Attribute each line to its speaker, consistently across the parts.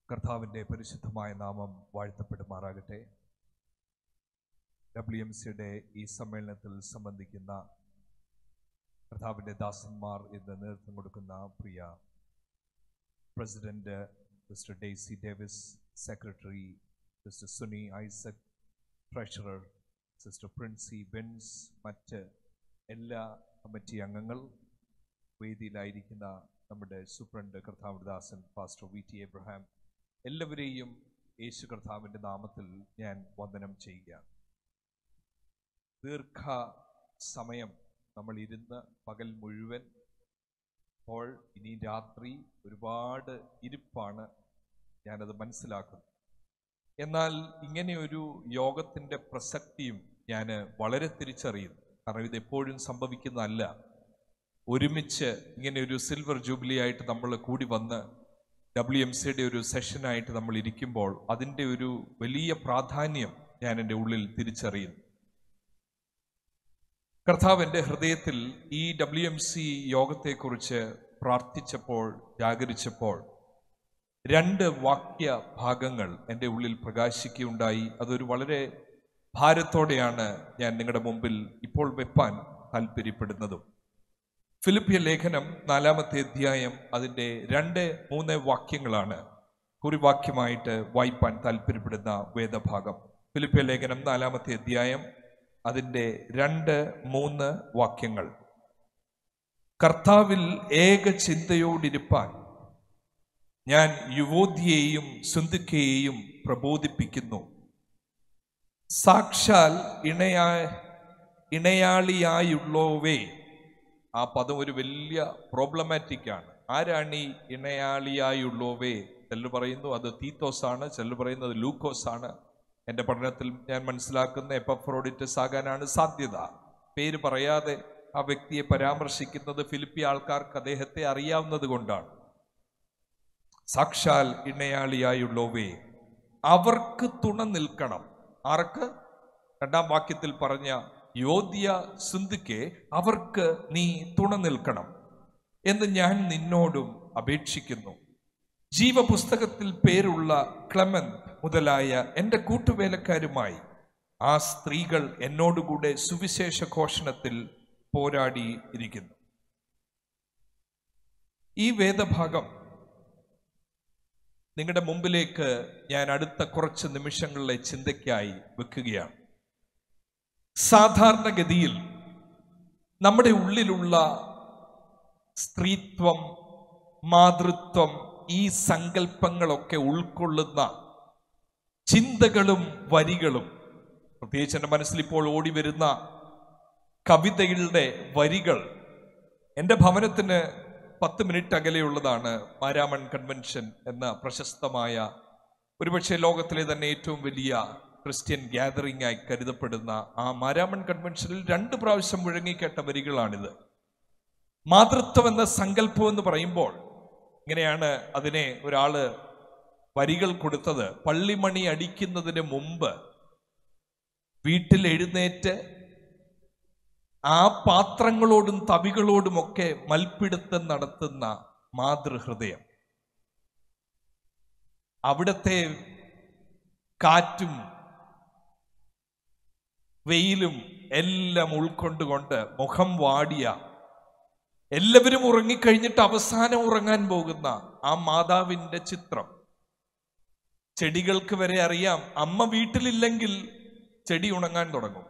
Speaker 1: കർത്താവിൻ്റെ പരിശുദ്ധമായ നാമം വാഴ്ത്തപ്പെടുമാറാകട്ടെ ഡബ്ല്യു എം സിയുടെ ഈ സമ്മേളനത്തിൽ സംബന്ധിക്കുന്ന കർത്താവിൻ്റെ ദാസന്മാർ ഇന്ന് നേതൃത്വം കൊടുക്കുന്ന പ്രിയ president mister Daisy Davis secretary mister Suni Isaac treasurer sister Princy Bens മറ്റ് എല്ലാ കമ്മിറ്റി അംഗങ്ങൾ വേദിയിലായിരിക്കുന്ന നമ്മുടെ സൂപ്രണ്ട് കർത്താവിൻ്റെ ദാസൻ പാസ്റ്റർ വി ടി എബ്രഹാം എല്ലാവരെയും യേശു കർത്താവിൻ്റെ നാമത്തിൽ ഞാൻ വന്ദനം ചെയ്യുകയാണ് ദീർഘ സമയം നമ്മൾ ഇരുന്ന് പകൽ മുഴുവൻ അപ്പോൾ ഇനി രാത്രി ഒരുപാട് ഇരിപ്പാണ് ഞാനത് മനസ്സിലാക്കുന്നത് എന്നാൽ ഇങ്ങനെ ഒരു യോഗത്തിൻ്റെ പ്രസക്തിയും ഞാൻ വളരെ തിരിച്ചറിയുന്നു കാരണം ഇത് എപ്പോഴും സംഭവിക്കുന്നതല്ല ഒരുമിച്ച് ഇങ്ങനെ ഒരു സിൽവർ ജൂബിലി ആയിട്ട് നമ്മൾ കൂടി വന്ന് ഡബ്ല്യു എം സിയുടെ ഒരു സെഷനായിട്ട് നമ്മൾ ഇരിക്കുമ്പോൾ അതിൻ്റെ ഒരു വലിയ പ്രാധാന്യം ഞാൻ എൻ്റെ ഉള്ളിൽ തിരിച്ചറിയുന്നു കർത്താവ് എൻ്റെ ഹൃദയത്തിൽ ഈ ഡബ്ല്യു എം സി യോഗത്തെക്കുറിച്ച് പ്രാർത്ഥിച്ചപ്പോൾ ജാഗരിച്ചപ്പോൾ രണ്ട് വാക്യ ഭാഗങ്ങൾ എൻ്റെ ഉള്ളിൽ പ്രകാശിക്കുകയുണ്ടായി അതൊരു വളരെ ഭാരത്തോടെയാണ് ഞാൻ നിങ്ങളുടെ മുമ്പിൽ ഇപ്പോൾ വെപ്പാൻ താല്പര്യപ്പെടുന്നതും ഫിലിപ്പിയ ലേഖനം നാലാമത്തെ അധ്യായം അതിൻ്റെ രണ്ട് മൂന്ന് വാക്യങ്ങളാണ് കുറിവാക്യമായിട്ട് വായിപ്പാൻ താല്പര്യപ്പെടുന്ന വേദഭാഗം ഫിലിപ്പിയ ലേഖനം നാലാമത്തെ അധ്യായം അതിൻ്റെ രണ്ട് മൂന്ന് വാക്യങ്ങൾ കർത്താവിൽ ഏക ചിന്തയോടിരുപ്പാൻ ഞാൻ യുവോദ്യയെയും സുന്ദുക്കയെയും പ്രബോധിപ്പിക്കുന്നു സാക്ഷാൽ ഇണയാ ഇണയാളിയായുള്ളവേ ആ പദം ഒരു വലിയ പ്രോബ്ലമാറ്റിക് ആണ് ആരാണ് ഈ ഇണയാളിയായുള്ളവേ ചിലർ പറയുന്നു അത് തീത്തോസ് ആണ് ചിലർ പറയുന്നത് ലൂക്കോസ് ആണ് എൻ്റെ പഠനത്തിൽ ഞാൻ മനസ്സിലാക്കുന്ന എപ്പഫ്രോഡിറ്റസ് ആകാനാണ് സാധ്യത പേര് പറയാതെ ആ വ്യക്തിയെ പരാമർശിക്കുന്നത് ഫിലിപ്പി ആൾക്കാർക്ക് അദ്ദേഹത്തെ അറിയാവുന്നത് കൊണ്ടാണ് സാക്ഷാൽ ഇണയാളിയായുള്ളവേ അവർക്ക് തുണ നിൽക്കണം ആർക്ക് രണ്ടാം വാക്യത്തിൽ പറഞ്ഞ യോധ്യ സുന്ദിക്കെ അവർക്ക് നീ തുണ നിൽക്കണം എന്ന് ഞാൻ നിന്നോടും അപേക്ഷിക്കുന്നു ജീവപുസ്തകത്തിൽ പേരുള്ള ക്ലമൻ മുതലായ എൻ്റെ കൂട്ടുവേലക്കാരുമായി ആ സ്ത്രീകൾ എന്നോടുകൂടെ സുവിശേഷ ഘോഷണത്തിൽ പോരാടി ഇരിക്കുന്നു ഈ വേദഭാഗം നിങ്ങളുടെ മുമ്പിലേക്ക് ഞാൻ അടുത്ത കുറച്ച് നിമിഷങ്ങളിലെ ചിന്തയ്ക്കായി വെക്കുകയാണ് സാധാരണഗതിയിൽ നമ്മുടെ ഉള്ളിലുള്ള സ്ത്രീത്വം മാതൃത്വം ഈ സങ്കല്പങ്ങളൊക്കെ ഉൾക്കൊള്ളുന്ന ചിന്തകളും വരികളും പ്രത്യേകിച്ച് എൻ്റെ മനസ്സിൽ ഇപ്പോൾ ഓടി വരുന്ന കവിതകളുടെ വരികൾ എൻ്റെ ഭവനത്തിന് പത്ത് മിനിറ്റ് അകലെയുള്ളതാണ് മാരാമൺ കൺവെൻഷൻ എന്ന പ്രശസ്തമായ ഒരുപക്ഷെ ലോകത്തിലെ തന്നെ ഏറ്റവും വലിയ ക്രിസ്ത്യൻ ഗ്യാതറിംഗ് ആയി കരുതപ്പെടുന്ന ആ മാരാമൺ കൺവെൻഷനിൽ രണ്ട് പ്രാവശ്യം മുഴങ്ങിക്കേട്ട വരികളാണിത് മാതൃത്വം എന്ന സങ്കല്പം എന്ന് പറയുമ്പോൾ ഇങ്ങനെയാണ് അതിനെ ഒരാള് വരികൾ കൊടുത്തത് പള്ളിമണി അടിക്കുന്നതിന് മുമ്പ് വീട്ടിൽ എഴുന്നേറ്റ് ആ പാത്രങ്ങളോടും തവികളോടുമൊക്കെ മൽപ്പിടുത്തം നടത്തുന്ന മാതൃഹൃദയം അവിടത്തെ കാറ്റും വെയിലും എല്ലാം ഉൾക്കൊണ്ടുകൊണ്ട് മുഖം വാടിയ എല്ലാവരും ഉറങ്ങിക്കഴിഞ്ഞിട്ട് അവസാനം ഉറങ്ങാൻ പോകുന്ന ആ മാതാവിന്റെ ചിത്രം ചെടികൾക്ക് വരെ അറിയാം അമ്മ വീട്ടിലില്ലെങ്കിൽ ചെടി ഉണങ്ങാൻ തുടങ്ങും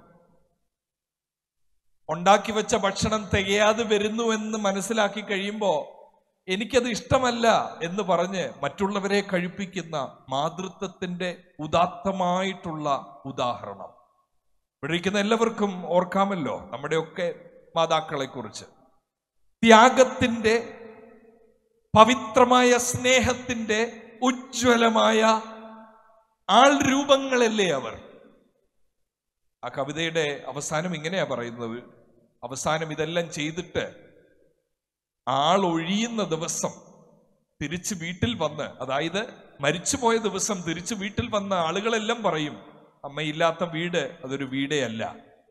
Speaker 1: ഉണ്ടാക്കി വെച്ച ഭക്ഷണം തികയാതെ വരുന്നു എന്ന് മനസ്സിലാക്കി കഴിയുമ്പോൾ എനിക്കത് ഇഷ്ടമല്ല എന്ന് പറഞ്ഞ് മറ്റുള്ളവരെ കഴിപ്പിക്കുന്ന മാതൃത്വത്തിന്റെ ഉദാത്തമായിട്ടുള്ള ഉദാഹരണം ഇവിടെ ഇരിക്കുന്ന എല്ലാവർക്കും ഓർക്കാമല്ലോ നമ്മുടെയൊക്കെ മാതാക്കളെ കുറിച്ച് ത്യാഗത്തിന്റെ പവിത്രമായ സ്നേഹത്തിന്റെ ഉജ്ജ്വലമായ ആൾ രൂപങ്ങളല്ലേ അവർ ആ കവിതയുടെ അവസാനം ഇങ്ങനെയാ പറയുന്നത് അവസാനം ഇതെല്ലാം ചെയ്തിട്ട് ആൾ ഒഴിയുന്ന ദിവസം തിരിച്ച് വീട്ടിൽ വന്ന് അതായത് മരിച്ചുപോയ ദിവസം തിരിച്ച് വീട്ടിൽ വന്ന ആളുകളെല്ലാം പറയും അമ്മയില്ലാത്ത വീട് അതൊരു വീടേ അല്ല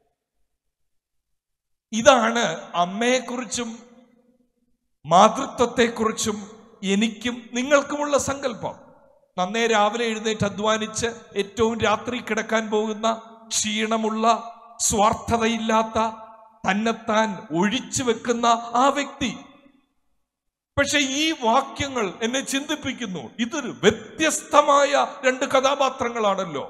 Speaker 1: ഇതാണ് അമ്മയെക്കുറിച്ചും മാതൃത്വത്തെക്കുറിച്ചും എനിക്കും നിങ്ങൾക്കുമുള്ള സങ്കല്പം നന്നേ രാവിലെ എഴുന്നേറ്റ് അധ്വാനിച്ച് ഏറ്റവും രാത്രി കിടക്കാൻ പോകുന്ന ക്ഷീണമുള്ള സ്വാർത്ഥതയില്ലാത്ത തന്നെത്താൻ ഒഴിച്ചു വെക്കുന്ന ആ വ്യക്തി പക്ഷെ ഈ വാക്യങ്ങൾ എന്നെ ചിന്തിപ്പിക്കുന്നു ഇതൊരു വ്യത്യസ്തമായ രണ്ട് കഥാപാത്രങ്ങളാണല്ലോ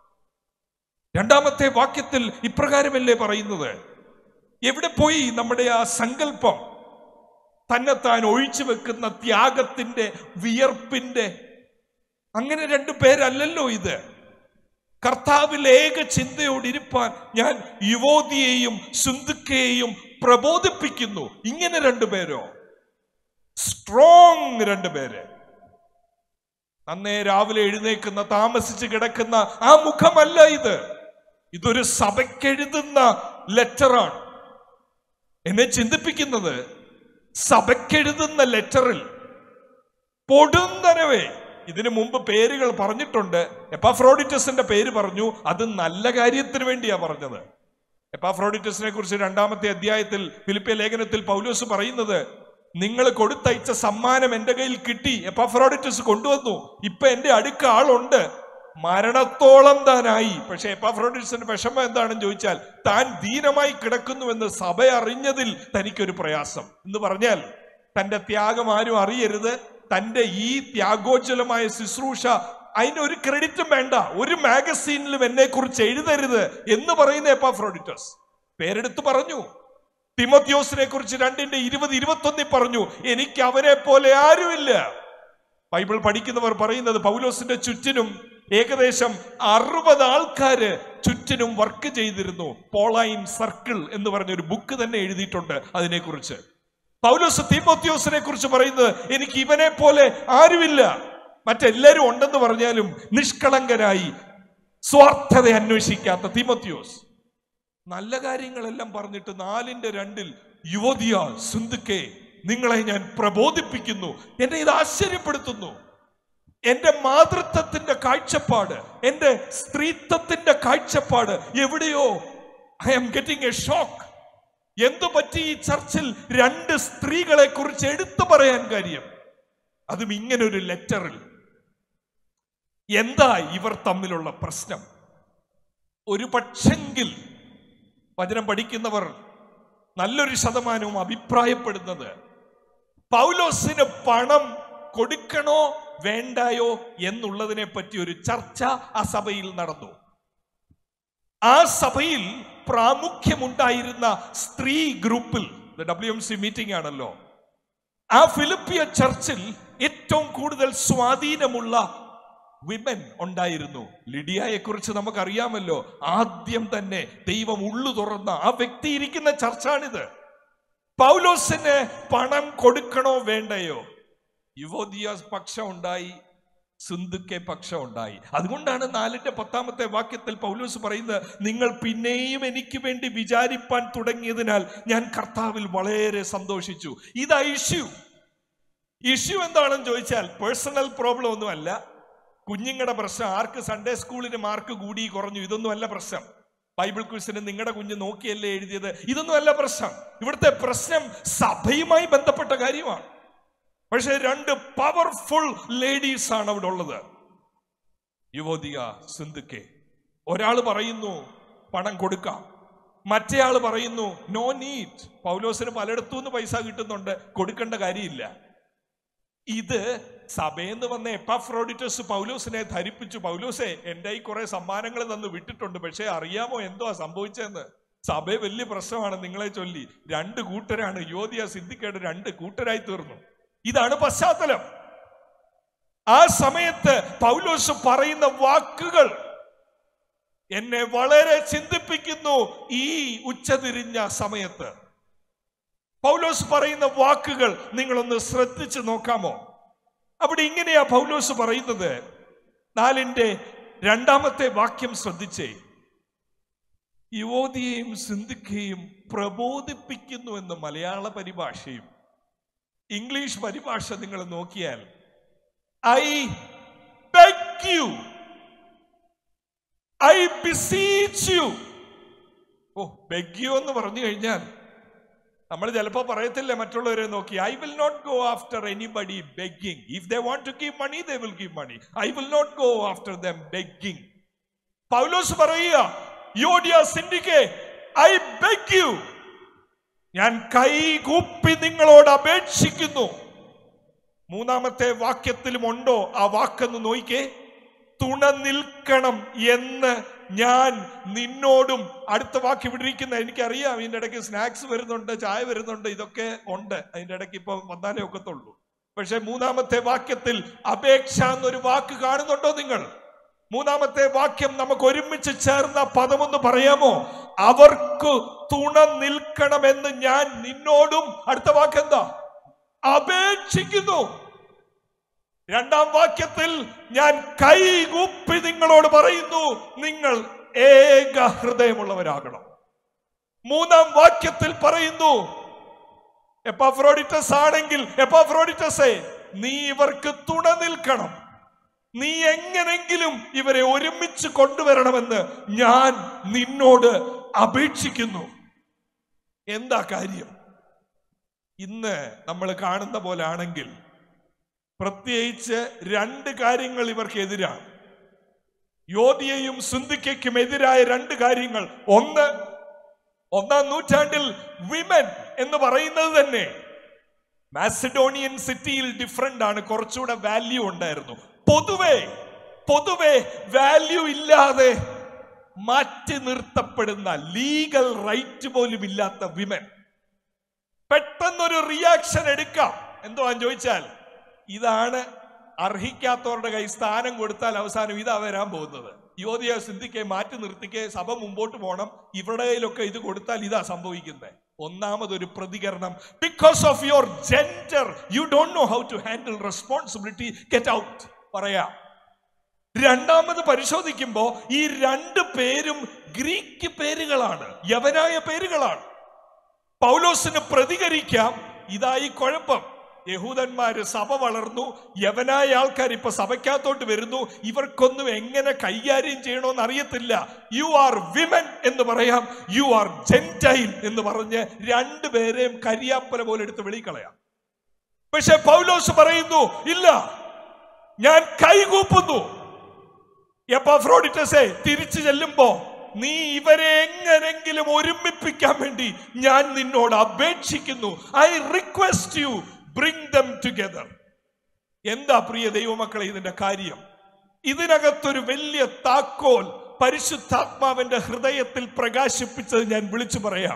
Speaker 1: രണ്ടാമത്തെ വാക്യത്തിൽ ഇപ്രകാരമല്ലേ പറയുന്നത് എവിടെ പോയി നമ്മുടെ ആ സങ്കല്പം തന്നെത്താൻ ഒഴിച്ചു വെക്കുന്ന ത്യാഗത്തിന്റെ വിയർപ്പിന്റെ അങ്ങനെ രണ്ടു പേരല്ലല്ലോ ഇത് കർത്താവിൽ ഏക ചിന്തയോടിരിപ്പാൻ ഞാൻ യുവോതിയെയും സുന്ദുക്കയെയും പ്രബോധിപ്പിക്കുന്നു ഇങ്ങനെ രണ്ടുപേരോ സ്ട്രോങ് രണ്ടുപേര് അന്നേ രാവിലെ എഴുന്നേക്കുന്ന താമസിച്ച് കിടക്കുന്ന ആ മുഖമല്ല ഇത് ഇതൊരു സഭയ്ക്കെഴുതുന്ന ലെറ്ററാണ് എന്നെ ചിന്തിപ്പിക്കുന്നത് സഭയ്ക്കെഴുതുന്ന ലെറ്ററിൽ പൊടുന്നനവേ ഇതിനു മുമ്പ് പേരുകൾ പറഞ്ഞിട്ടുണ്ട് എപ്പാഫ്രോഡിറ്റസിന്റെ പേര് പറഞ്ഞു അത് നല്ല കാര്യത്തിന് വേണ്ടിയാ പറഞ്ഞത് എപ്പാഫ്രോഡിറ്റസിനെ കുറിച്ച് രണ്ടാമത്തെ അധ്യായത്തിൽ ഫിലിപ്പിയ ലേഖനത്തിൽ പൗലോസ് പറയുന്നത് നിങ്ങൾ കൊടുത്തയച്ച സമ്മാനം എന്റെ കയ്യിൽ കിട്ടി എപ്പാഫ്രോഡിറ്റസ് കൊണ്ടുവന്നു ഇപ്പൊ എന്റെ അടുക്ക ആളുണ്ട് മരണത്തോളം താനായി പക്ഷെ എപ്പാഫ്രോഡിറ്റസിന്റെ വിഷമം എന്താണെന്ന് ചോദിച്ചാൽ താൻ ദീനമായി കിടക്കുന്നുവെന്ന് സഭ അറിഞ്ഞതിൽ തനിക്കൊരു പ്രയാസം എന്ന് പറഞ്ഞാൽ തന്റെ ത്യാഗം ആരും അറിയരുത് തന്റെ ഈ ത്യാഗോജ്വലമായ ശുശ്രൂഷ അതിന് ഒരു ക്രെഡിറ്റും വേണ്ട ഒരു മാഗസീനിലും എന്നെ കുറിച്ച് എഴുതരുത് എന്ന് പറയുന്ന എപ്പാഫ്രോഡിറ്റസ് പേരെടുത്ത് പറഞ്ഞു തിമോത്യോസിനെ കുറിച്ച് രണ്ടിന്റെ ഇരുപത് ഇരുപത്തൊന്നിൽ പറഞ്ഞു എനിക്ക് അവരെ പോലെ ആരുമില്ല ബൈബിൾ പഠിക്കുന്നവർ പറയുന്നത് പൗലോസിന്റെ ചുറ്റിനും ഏകദേശം അറുപത് ആൾക്കാര് ചുറ്റിനും വർക്ക് ചെയ്തിരുന്നു പോളൈൻ സർക്കിൾ എന്ന് പറഞ്ഞ ഒരു ബുക്ക് തന്നെ എഴുതിയിട്ടുണ്ട് അതിനെക്കുറിച്ച് പൗലോസ് തീമോത്യോസിനെ കുറിച്ച് പറയുന്നത് എനിക്ക് ഇവനെ പോലെ ആരുമില്ല മറ്റെല്ലാരും ഉണ്ടെന്ന് പറഞ്ഞാലും നിഷ്കളങ്കനായി സ്വാർത്ഥത അന്വേഷിക്കാത്ത തീമോത്യോസ് നല്ല കാര്യങ്ങളെല്ലാം പറഞ്ഞിട്ട് നാലിന്റെ രണ്ടിൽ യുവതിയ സുന്ദുക്കെ നിങ്ങളെ ഞാൻ പ്രബോധിപ്പിക്കുന്നു എന്നെ ഇത് ആശ്ചര്യപ്പെടുത്തുന്നു എന്റെ മാതൃത്വത്തിന്റെ കാഴ്ചപ്പാട് എന്റെ സ്ത്രീത്വത്തിന്റെ കാഴ്ചപ്പാട് എവിടെയോ I am getting a shock എന്തു പറ്റി ഈ ചർച്ചിൽ രണ്ട് സ്ത്രീകളെ കുറിച്ച് എടുത്തു പറയാൻ കാര്യം അതും ഇങ്ങനെ ഒരു ലെറ്ററിൽ എന്താ ഇവർ തമ്മിലുള്ള പ്രശ്നം ഒരു പക്ഷെങ്കിൽ വചനം പഠിക്കുന്നവർ നല്ലൊരു ശതമാനവും അഭിപ്രായപ്പെടുന്നത് പൗലോസിന് പണം കൊടുക്കണോ വേണ്ടായോ എന്നുള്ളതിനെ പറ്റി ഒരു ചർച്ച ആ സഭയിൽ നടന്നു ആ സഭയിൽ പ്രാമുഖ്യമുണ്ടായിരുന്ന സ്ത്രീ ഗ്രൂപ്പിൽ ഡബ്ല്യു എം സി മീറ്റിംഗ് ആണല്ലോ ആ ഫിലിപ്പിയ ചർച്ചിൽ ഏറ്റവും കൂടുതൽ സ്വാധീനമുള്ള വിമൻ ഉണ്ടായിരുന്നു ലിഡിയയെ കുറിച്ച് നമുക്കറിയാമല്ലോ ആദ്യം തന്നെ ദൈവം ഉള്ളു തുറന്ന ആ വ്യക്തി ഇരിക്കുന്ന ചർച്ചാണിത് പൗലോസിന് പണം കൊടുക്കണോ വേണ്ടയോ യുവോദിയ പക്ഷം ഉണ്ടായി സുന്ദുക്കെ പക്ഷം ഉണ്ടായി അതുകൊണ്ടാണ് നാലിന്റെ പത്താമത്തെ വാക്യത്തിൽ പൗലോസ് പറയുന്നത് നിങ്ങൾ പിന്നെയും എനിക്ക് വേണ്ടി വിചാരിപ്പാൻ തുടങ്ങിയതിനാൽ ഞാൻ കർത്താവിൽ വളരെ സന്തോഷിച്ചു ഇതാ ഇഷ്യൂ ഇഷ്യൂ എന്താണെന്ന് ചോദിച്ചാൽ പേഴ്സണൽ പ്രോബ്ലം ഒന്നുമല്ല കുഞ്ഞുങ്ങളുടെ പ്രശ്നം ആർക്ക് സൺഡേ സ്കൂളിന് മാർക്ക് കൂടി കുറഞ്ഞു ഇതൊന്നും അല്ല പ്രശ്നം ബൈബിൾ ക്വിസിന് നിങ്ങളുടെ കുഞ്ഞ് നോക്കിയല്ലേ എഴുതിയത് ഇതൊന്നും അല്ല പ്രശ്നം ഇവിടുത്തെ പ്രശ്നം സഭയുമായി ബന്ധപ്പെട്ട കാര്യമാണ് പക്ഷെ രണ്ട് പവർഫുൾ ലേഡീസ് ആണ് അവിടെ ഉള്ളത് യുവതിക സിന്ധുക്കെ ഒരാൾ പറയുന്നു പണം കൊടുക്കാം മറ്റേയാൾ പറയുന്നു നോ നീഡ് പൗലോസിന് പലയിടത്തു നിന്ന് പൈസ കിട്ടുന്നുണ്ട് കൊടുക്കേണ്ട കാര്യമില്ല ഇത് സഭയെന്ന് വന്ന എപ്പാഫ്രോഡിറ്റസ് പൗലോസിനെ ധരിപ്പിച്ചു പൗലോസെ എൻ്റെ ഈ കുറെ സമ്മാനങ്ങൾ തന്ന് വിട്ടിട്ടുണ്ട് പക്ഷെ അറിയാമോ എന്തോ സംഭവിച്ചതെന്ന് സഭ വലിയ പ്രശ്നമാണ് നിങ്ങളെ ചൊല്ലി രണ്ട് കൂട്ടരാണ് യോധിയ സിദ്ധിക്കേട് രണ്ട് കൂട്ടരായി തീർന്നു ഇതാണ് പശ്ചാത്തലം ആ സമയത്ത് പൗലോസ് പറയുന്ന വാക്കുകൾ എന്നെ വളരെ ചിന്തിപ്പിക്കുന്നു ഈ ഉച്ചതിരിഞ്ഞ സമയത്ത് പൗലോസ് പറയുന്ന വാക്കുകൾ നിങ്ങളൊന്ന് ശ്രദ്ധിച്ച് നോക്കാമോ അവിടെ ഇങ്ങനെയാ പൗലോസ് പറയുന്നത് നാലിന്റെ രണ്ടാമത്തെ വാക്യം ശ്രദ്ധിച്ചേ യുവതിയെയും സിന്ധിക്കയും പ്രബോധിപ്പിക്കുന്നു എന്ന് മലയാള പരിഭാഷയും ഇംഗ്ലീഷ് പരിഭാഷ നിങ്ങൾ നോക്കിയാൽ I beg you I beseech you oh beg you എന്ന് പറഞ്ഞു കഴിഞ്ഞാൽ നമ്മൾ ചിലപ്പോൾ പറയത്തില്ലേ മറ്റുള്ളവരെ നോക്കി I will not go after anybody begging if they want to give money they will give money I will not go after them begging Paulose പറയുക Euodia Syntyche I beg you ഞാൻ കൈ കൂപ്പി നിങ്ങളോട് അപേക്ഷിക്കുന്നു മൂന്നാമത്തെ വാക്യത്തിലും ഉണ്ടോ ആ വാക്കെന്ന് നോയിക്കേ തുണ നിൽക്കണം എന്ന് ഞാൻ നിന്നോടും അടുത്ത വാക്ക് ഇവിടെ ഇരിക്കുന്ന എനിക്കറിയാം ഇതിന്റെ ഇടയ്ക്ക് സ്നാക്സ് വരുന്നുണ്ട് ചായ വരുന്നുണ്ട് ഇതൊക്കെ ഉണ്ട് അതിന്റെ ഇടയ്ക്ക് ഇപ്പൊ വന്നാലേ ഒക്കത്തുള്ളൂ പക്ഷെ മൂന്നാമത്തെ വാക്യത്തിൽ അപേക്ഷ എന്നൊരു വാക്ക് കാണുന്നുണ്ടോ നിങ്ങൾ മൂന്നാമത്തെ വാക്യം നമുക്ക് ഒരുമിച്ച് ചേർന്ന പദമൊന്ന് പറയാമോ അവർക്ക് തുണ നിൽക്കണമെന്ന് ഞാൻ നിന്നോടും അടുത്ത വാക്ക് എന്താ അപേക്ഷിക്കുന്നു രണ്ടാം വാക്യത്തിൽ ഞാൻ കൈകൂപ്പി നിങ്ങളോട് പറയുന്നു നിങ്ങൾ ഏക ഹൃദയമുള്ളവരാകണം മൂന്നാം വാക്യത്തിൽ പറയുന്നു എപ്പാഫ്രോഡിറ്റസ് ആണെങ്കിൽ എപ്പാഫ്രോഡിറ്റസേ നീ ഇവർക്ക് തുണ നിൽക്കണം നീ എങ്ങനെങ്കിലും ഇവരെ ഒരുമിച്ച് കൊണ്ടുവരണമെന്ന് ഞാൻ നിന്നോട് അപേക്ഷിക്കുന്നു എന്താ കാര്യം ഇന്ന് നമ്മൾ കാണുന്ന പോലെ ആണെങ്കിൽ പ്രത്യേകിച്ച് രണ്ട് കാര്യങ്ങൾ ഇവർക്ക് എതിരാണ് യോധിയയും സുന്ദിക്കയ്ക്കും എതിരായ രണ്ട് കാര്യങ്ങൾ ഒന്ന് ഒന്നാം നൂറ്റാണ്ടിൽ വിമൻ എന്ന് പറയുന്നത് തന്നെ മാസിഡോണിയൻ സിറ്റിയിൽ ഡിഫറെന്റ് ആണ് കുറച്ചുകൂടെ വാല്യൂ ഉണ്ടായിരുന്നു പൊതുവെ പൊതുവെ വാല്യൂ ഇല്ലാതെ മാറ്റി നിർത്തപ്പെടുന്ന ലീഗൽ റൈറ്റ് പോലും ഇല്ലാത്ത വിമൻ പെട്ടെന്നൊരു റിയാക്ഷൻ എടുക്കാം എന്തോ ചോദിച്ചാൽ ഇതാണ് അർഹിക്കാത്തവരുടെ കൈ സ്ഥാനം കൊടുത്താൽ അവസാനം ഇതാ വരാൻ പോകുന്നത് യോധിയ സിന്ധിക്കെ മാറ്റി നിർത്തിക്കെ സഭ മുമ്പോട്ട് പോകണം ഇവരുടെ കയ്യിലൊക്കെ ഇത് കൊടുത്താൽ ഇതാ സംഭവിക്കുന്നത് ഒന്നാമതൊരു പ്രതികരണം because of your gender you don't know how to handle responsibility get out പറയാം രണ്ടാമത് പരിശോധിക്കുമ്പോൾ ഈ രണ്ട് പേരും ഗ്രീക്ക് പേരുകളാണ് യവനായ പേരുകളാണ് പൗലോസിന് പ്രതികരിക്കാം ഇതായി കുഴപ്പം യഹൂദന്മാര് സഭ വളർന്നു യവനായ ആൾക്കാർ ഇപ്പൊ സഭയ്ക്കകത്തോട്ട് വരുന്നു ഇവർക്കൊന്നും എങ്ങനെ കൈകാര്യം ചെയ്യണമെന്ന് അറിയത്തില്ല യു ആർ വിമൻ എന്ന് പറയാം യു ആർ ജെന്റൈൽ എന്ന് പറഞ്ഞ് രണ്ടുപേരെയും കരിയാപ്പല പോലെ എടുത്ത് വെളിക്കളയാം പക്ഷെ പൗലോസ് പറയുന്നു ഇല്ല ഞാൻ കൈകൂപ്പുന്നു എപ്പഫ്രോഡിറ്റസെ തിരിച്ചു ചെല്ലുമ്പോ നീ ഇവരെ എങ്ങനെങ്കിലും ഒരുമിപ്പിക്കാൻ വേണ്ടി ഞാൻ നിന്നോട് അപേക്ഷിക്കുന്നു I request you bring them together എന്താ പ്രിയ ദൈവമക്കളെ ഇതിന്റെ കാര്യം ഇതിനകത്തൊരു വലിയ താക്കോൽ പരിശുദ്ധാത്മാവിന്റെ ഹൃദയത്തിൽ പ്രകാശിപ്പിച്ചത് ഞാൻ വിളിച്ചു പറയാം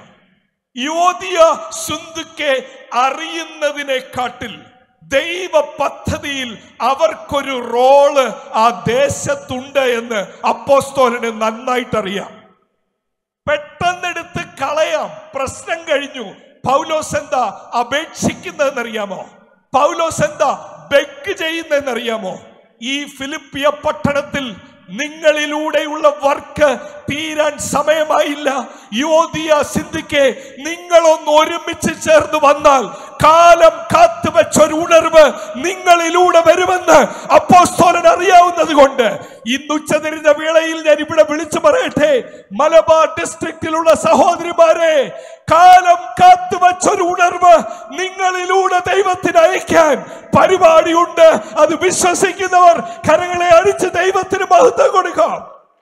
Speaker 1: യോധിയ സുന്ദുക്കെ അറിയുന്നതിനെക്കാട്ടിൽ ദൈവ പദ്ധതിയിൽ അവർക്കൊരു റോള് ആ ദേശത്തുണ്ട് എന്ന് അപ്പോസ്തോലിന് നന്നായിട്ട് അറിയാം പെട്ടെന്നെടുത്ത് കളയാം പ്രശ്നം കഴിഞ്ഞു പൗലോസ് എന്താ അപേക്ഷിക്കുന്നതെന്നറിയാമോ പൗലോസ് എന്താ ബെഗ് ചെയ്യുന്നതെന്നറിയാമോ ഈ ഫിലിപ്പിയ പട്ടണത്തിൽ നിങ്ങളിലൂടെയുള്ള വർക്ക് തീരാൻ സമയമായില്ല യോധിയ സിന്ധിക്കെ നിങ്ങളൊന്ന് ഒരുമിച്ച് ചേർന്ന് വന്നാൽ കാലം കാത്തുവെച്ച ഒരു ഉണർവ് നിങ്ങളിലൂടെ വരുമെന്ന് അപ്പോസ്തോലൻ അറിയാവുന്നത് കൊണ്ട് ഇന്ന് ഉച്ചതിരിഞ്ഞ വേളയിൽ ഞാൻ ഇവിടെ വിളിച്ചു പറയട്ടെ മലബാർ ഡിസ്ട്രിക്റ്റിലുള്ള സഹോദരിമാരെ കാലം കാത്തുവെച്ച ഒരു ഉണർവ് നിങ്ങളിലൂടെ ദൈവത്തിന് അയക്കാൻ പരിപാടിയുണ്ട് അത് വിശ്വസിക്കുന്നവർ കരങ്ങളെ അടിച്ച് ദൈവത്തിന് മഹത്വം കൊടുക്കാം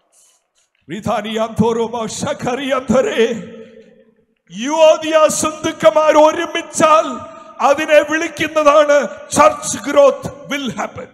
Speaker 1: യുവതിയ സുന്ദുക്കന്മാർ ഒരുമിച്ചാൽ അതിനെ വിളിക്കുന്നതാണ് ചർച്ച് ഗ്രോത്ത് വിൽ ഹാപ്പൻ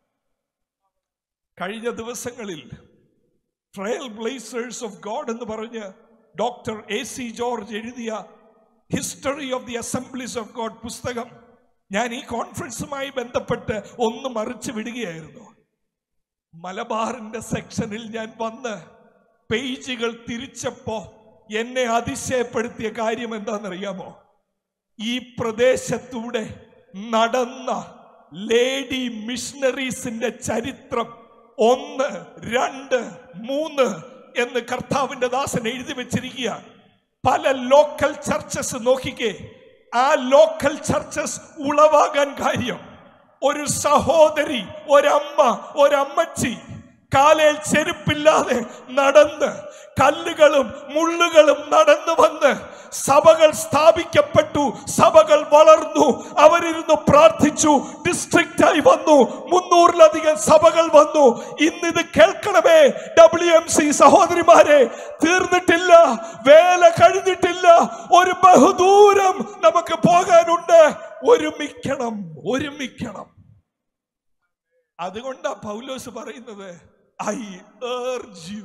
Speaker 1: കഴിഞ്ഞ ദിവസങ്ങളിൽ ട്രയൽ ബ്ലേസേഴ്സ് ഓഫ് ഗോഡ് എന്ന് പറഞ്ഞ് ഡോക്ടർ എ സി ജോർജ് എഴുതിയ history of the assemblies of God പുസ്തകം ഞാൻ ഈ കോൺഫറൻസുമായി ബന്ധപ്പെട്ട് ഒന്ന് മറിച്ച് വിടുകയായിരുന്നു മലബാറിന്റെ സെക്ഷനിൽ ഞാൻ വന്ന് പേജുകൾ തിരിച്ചപ്പോ എന്നെ അതിശയപ്പെടുത്തിയ കാര്യം എന്താണെന്നറിയാമോ ഈ പ്രദേശത്തൂടെ നടന്ന ലേഡി മിഷണറീസിന്റെ ചരിത്രം ഒന്ന് രണ്ട് മൂന്ന് എന്ന് കർത്താവിന്റെ ദാസൻ എഴുതി വെച്ചിരിക്കുക പല ലോക്കൽ ചർച്ചസ് നോക്കിക്കേ ആ ലോക്കൽ ചർച്ചസ് ഉളവാകാൻ കാര്യം ഒരു സഹോദരി ഒരമ്മ ഒരമ്മച്ചി
Speaker 2: കാലേൽ ചെരുപ്പില്ലാതെ നടന്ന് കല്ലുകളും മുള്ളുകളും നടന്നു വന്ന് സഭകൾ സ്ഥാപിക്കപ്പെട്ടു സഭകൾ വളർന്നു അവരിരുന്ന് പ്രാർത്ഥിച്ചു ഡിസ്ട്രിക്റ്റ് ആയി വന്നു മുന്നൂറിലധികം സഭകൾ വന്നു ഇന്നിത് കേൾക്കണമേ ഡബ്ല്യു എം സി സഹോദരിമാരെ തീർന്നിട്ടില്ല വേല കഴിഞ്ഞിട്ടില്ല ഒരു ബഹുദൂരം നമുക്ക് പോകാനുണ്ട് ഒരുമിക്കണം ഒരുമിക്കണം അതുകൊണ്ടാ പൗലോസ് പറയുന്നത് ഐ ഏർജ് യു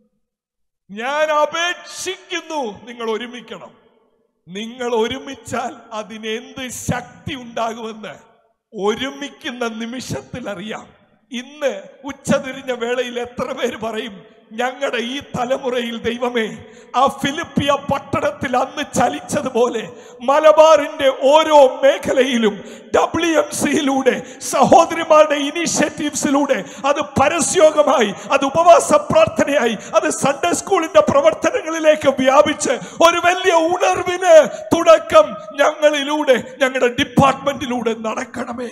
Speaker 2: ഞാൻ അപേക്ഷിക്കുന്നു നിങ്ങൾ ഒരുമിക്കണം നിങ്ങൾ ഒരുമിച്ചാൽ അതിനെന്ത് ശക്തി ഉണ്ടാകുമെന്ന് ഒരുമിക്കുന്ന നിമിഷത്തിൽ അറിയാം ഇന്ന് ഉച്ചതിരിഞ്ഞ വേളയിൽ എത്ര പേര് പറയും ഞങ്ങളുടെ ഈ തലമുറയിൽ ദൈവമേ ആ ഫിലിപ്പിയ പട്ടണത്തിൽ അന്ന് ചലിച്ചതുപോലെ മലബാറിന്റെ ഓരോ മേഖലയിലും ഡബ്ല്യു എം സിയിലൂടെ സഹോദരിമാരുടെ ഇനിഷ്യേറ്റീവ്സിലൂടെ അത് പരസ്യോഗമായി അത് ഉപവാസ പ്രാർത്ഥനയായി അത് സൺഡേ സ്കൂളിന്റെ പ്രവർത്തനങ്ങളിലേക്ക് വ്യാപിച്ച് ഒരു വലിയ ഉണർവിന് തുടക്കം ഞങ്ങളിലൂടെ ഞങ്ങളുടെ ഡിപ്പാർട്ട്മെന്റിലൂടെ നടക്കണമേ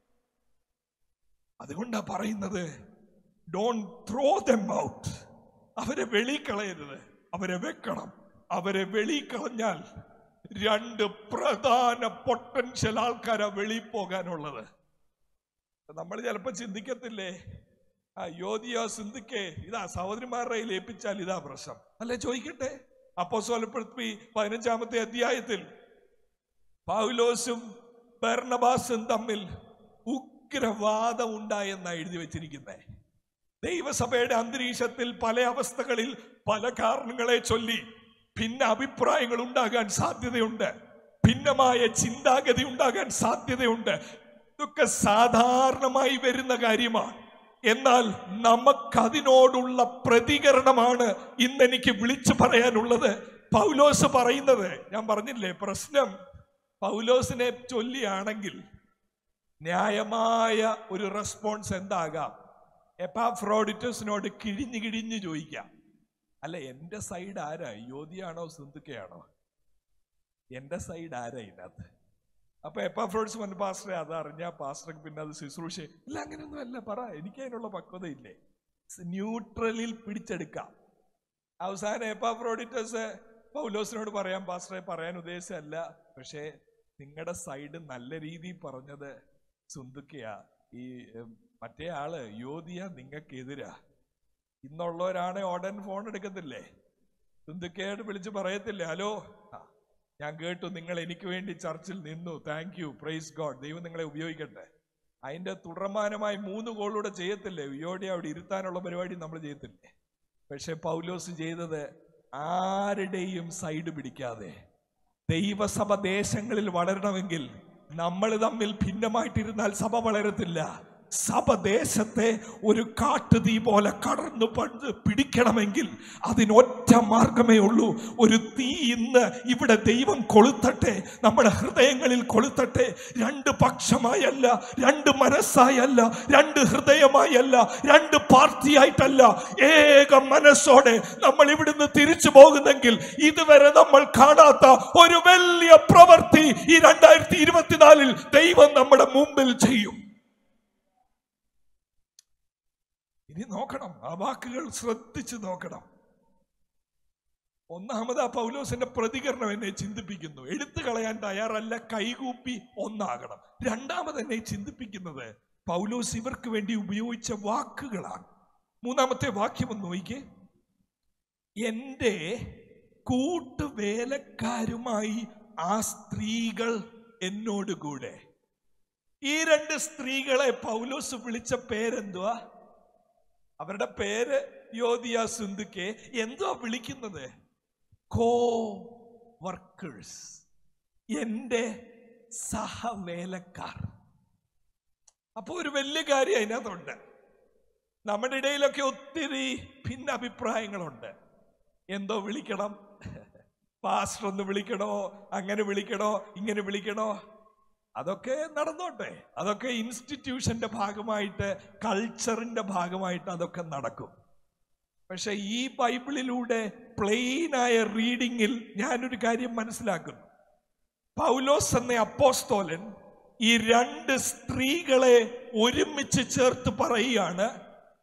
Speaker 2: അതുകൊണ്ടാ പറയുന്നത് ഡോൺ ത്രോ ദം ഔട്ട് അവരെ വെളി കളയരുത് അവരെ വെക്കണം അവരെ വെളി കളഞ്ഞാൽ രണ്ട് പ്രധാന പൊട്ടൻഷ്യൽ ആൾക്കാരാ വെളി പോകാനുള്ളത് നമ്മൾ ചിലപ്പോൾ ചിന്തിക്കത്തില്ലേ ആ യോധിയോ സിന്ധിക്കേ ഇതാ സഹോദരിമാരുടെ കയ്യിൽ ഏൽപ്പിച്ചാൽ ഇതാ പ്രശ്നം അല്ലെ ചോദിക്കട്ടെ അപ്പോ സ്വലപ്പെടുത്തി പതിനഞ്ചാമത്തെ അധ്യായത്തിൽ പൗലോസും ബർണബാസും തമ്മിൽ ഉഗ്രവാദം ഉണ്ടായെന്നാ എഴുതി വെച്ചിരിക്കുന്നത് ദൈവസഭയുടെ അന്തരീക്ഷത്തിൽ പല അവസ്ഥകളിൽ പല കാരണങ്ങളെ ചൊല്ലി ഭിന്ന അഭിപ്രായങ്ങൾ ഉണ്ടാകാൻ സാധ്യതയുണ്ട് ഭിന്നമായ ചിന്താഗതി ഉണ്ടാകാൻ സാധ്യതയുണ്ട് ഇതൊക്കെ സാധാരണമായി വരുന്ന കാര്യമാണ് എന്നാൽ നമുക്കതിനോടുള്ള പ്രതികരണമാണ് ഇന്ന് എനിക്ക് വിളിച്ചു പറയാനുള്ളത് പൗലോസ് പറയുന്നത് ഞാൻ പറഞ്ഞില്ലേ പ്രശ്നം പൗലോസിനെ ചൊല്ലിയാണെങ്കിൽ ന്യായമായ ഒരു റെസ്പോൺസ് എന്താകാം എപ്പാഫ്രോഡിറ്റസിനോട് കിഴിഞ്ഞു കിഴിഞ്ഞു ചോദിക്കാം അല്ല എൻ്റെ സൈഡ് ആരാ യോധിയാണോ സിന്ധുക്കയാണോ എൻ്റെ സൈഡ് ആരാ ഇതിനകത്ത് അപ്പൊ എപ്പാഫ്രോഡിസ് പറഞ്ഞു പാസ്റ്ററെ അത് അറിഞ്ഞാ പാസ്റ്റർക്ക് പിന്നെ അത് ശുശ്രൂഷ ഇല്ല അങ്ങനെയൊന്നും അല്ല പറ എനിക്ക് അതിനുള്ള പക്വതയില്ലേ ന്യൂട്രലിൽ പിടിച്ചെടുക്കാം അവസാനം എപ്പാഫ്രോഡിറ്റസ് പൗലോസിനോട് പറയാം പാസ്റ്ററെ പറയാൻ ഉദ്ദേശമല്ല പക്ഷേ നിങ്ങളുടെ സൈഡ് നല്ല രീതിയിൽ പറഞ്ഞത് സുന്ദുക്കയാ ഈ ഉം, മറ്റേ ആള് യോധിയ നിങ്ങൾക്കെതിരാ ഇന്നുള്ളവരാണ് ഉടൻ ഫോൺ എടുക്കത്തില്ലേ സുന്ദുക്കയോട് വിളിച്ച് പറയത്തില്ലേ ഹലോ ആ, ഞാൻ കേട്ടു നിങ്ങൾ എനിക്ക് വേണ്ടി ചർച്ചിൽ നിന്നു താങ്ക് യു പ്രൈസ് ഗോഡ് ദൈവം നിങ്ങളെ ഉപയോഗിക്കട്ടെ അതിന്റെ തുടർമാനമായി മൂന്ന് കോളൂടെ ചെയ്യത്തില്ലേ യോടെ അവിടെ ഇരുത്താനുള്ള പരിപാടി നമ്മൾ ചെയ്യത്തില്ലേ പക്ഷെ പൗലോസ് ചെയ്തത് ആരുടെയും സൈഡ് പിടിക്കാതെ ദൈവസഭ ദേശങ്ങളിൽ വളരണമെങ്കിൽ നമ്മൾ തമ്മിൽ ഭിന്നമായിട്ടിരുന്നാൽ സഭ വളരത്തില്ല സഭ ദേശത്തെ ഒരു കാട്ടുതീ പോലെ കടന്നു പണ്ട് പിടിക്കണമെങ്കിൽ അതിനൊറ്റ മാർഗമേ ഉള്ളൂ ഒരു തീ ഇന്ന് ഇവിടെ ദൈവം കൊളുത്തട്ടെ നമ്മുടെ ഹൃദയങ്ങളിൽ കൊളുത്തട്ടെ രണ്ട് പക്ഷമായല്ല രണ്ട് മനസ്സായല്ല രണ്ട് ഹൃദയമായല്ല രണ്ട് പാർട്ടിയായിട്ടല്ല ഏക മനസ്സോടെ നമ്മൾ ഇവിടുന്ന് തിരിച്ചു പോകുന്നെങ്കിൽ ഇതുവരെ നമ്മൾ കാണാത്ത ഒരു വലിയ പ്രവൃത്തി ഈ രണ്ടായിരത്തി ഇരുപത്തിനാലിൽ ദൈവം നമ്മുടെ മുമ്പിൽ ചെയ്യും ഇനി നോക്കണം ആ വാക്കുകൾ ശ്രദ്ധിച്ച് നോക്കണം ഒന്നാമത് ആ പൗലോസിന്റെ പ്രതികരണം എന്നെ ചിന്തിപ്പിക്കുന്നു എടുത്തു കളയാൻ തയ്യാറല്ല കൈകൂപ്പി ഒന്നാകണം രണ്ടാമത് എന്നെ ചിന്തിപ്പിക്കുന്നത് പൗലോസ് ഇവർക്ക് വേണ്ടി ഉപയോഗിച്ച വാക്കുകളാണ് മൂന്നാമത്തെ വാക്യം ഒന്ന് നോക്കിക്കേ എന്റെ കൂട്ടുവേലക്കാരുമായി ആ സ്ത്രീകൾ എന്നോട് കൂടെ ഈ രണ്ട് സ്ത്രീകളെ പൗലോസ് വിളിച്ച പേരെന്തുവാ അവരുടെ പേര് യോധിയ സുന്ദുക്കെ എന്തുവാ വിളിക്കുന്നത് കോ വർക്കേഴ്സ് എന്റെ സഹവേലക്കാർ അപ്പൊ ഒരു വലിയ കാര്യം അതിനകത്തുണ്ട് നമ്മുടെ ഇടയിലൊക്കെ ഒത്തിരി ഭിന്ന അഭിപ്രായങ്ങളുണ്ട് എന്തോ വിളിക്കണം പാസ്റ്റർ ഒന്ന് വിളിക്കണോ അങ്ങനെ വിളിക്കണോ ഇങ്ങനെ വിളിക്കണോ അതൊക്കെ നടന്നോട്ടെ അതൊക്കെ ഇൻസ്റ്റിറ്റ്യൂഷന്റെ ഭാഗമായിട്ട് കൾച്ചറിന്റെ ഭാഗമായിട്ട് അതൊക്കെ നടക്കും പക്ഷെ ഈ ബൈബിളിലൂടെ പ്ലെയിനായ റീഡിങ്ങിൽ ഞാനൊരു കാര്യം മനസ്സിലാക്കുന്നു പൗലോസ് എന്ന അപ്പോസ്തോലൻ ഈ രണ്ട് സ്ത്രീകളെ ഒരുമിച്ച് ചേർത്ത് പറയുകയാണ്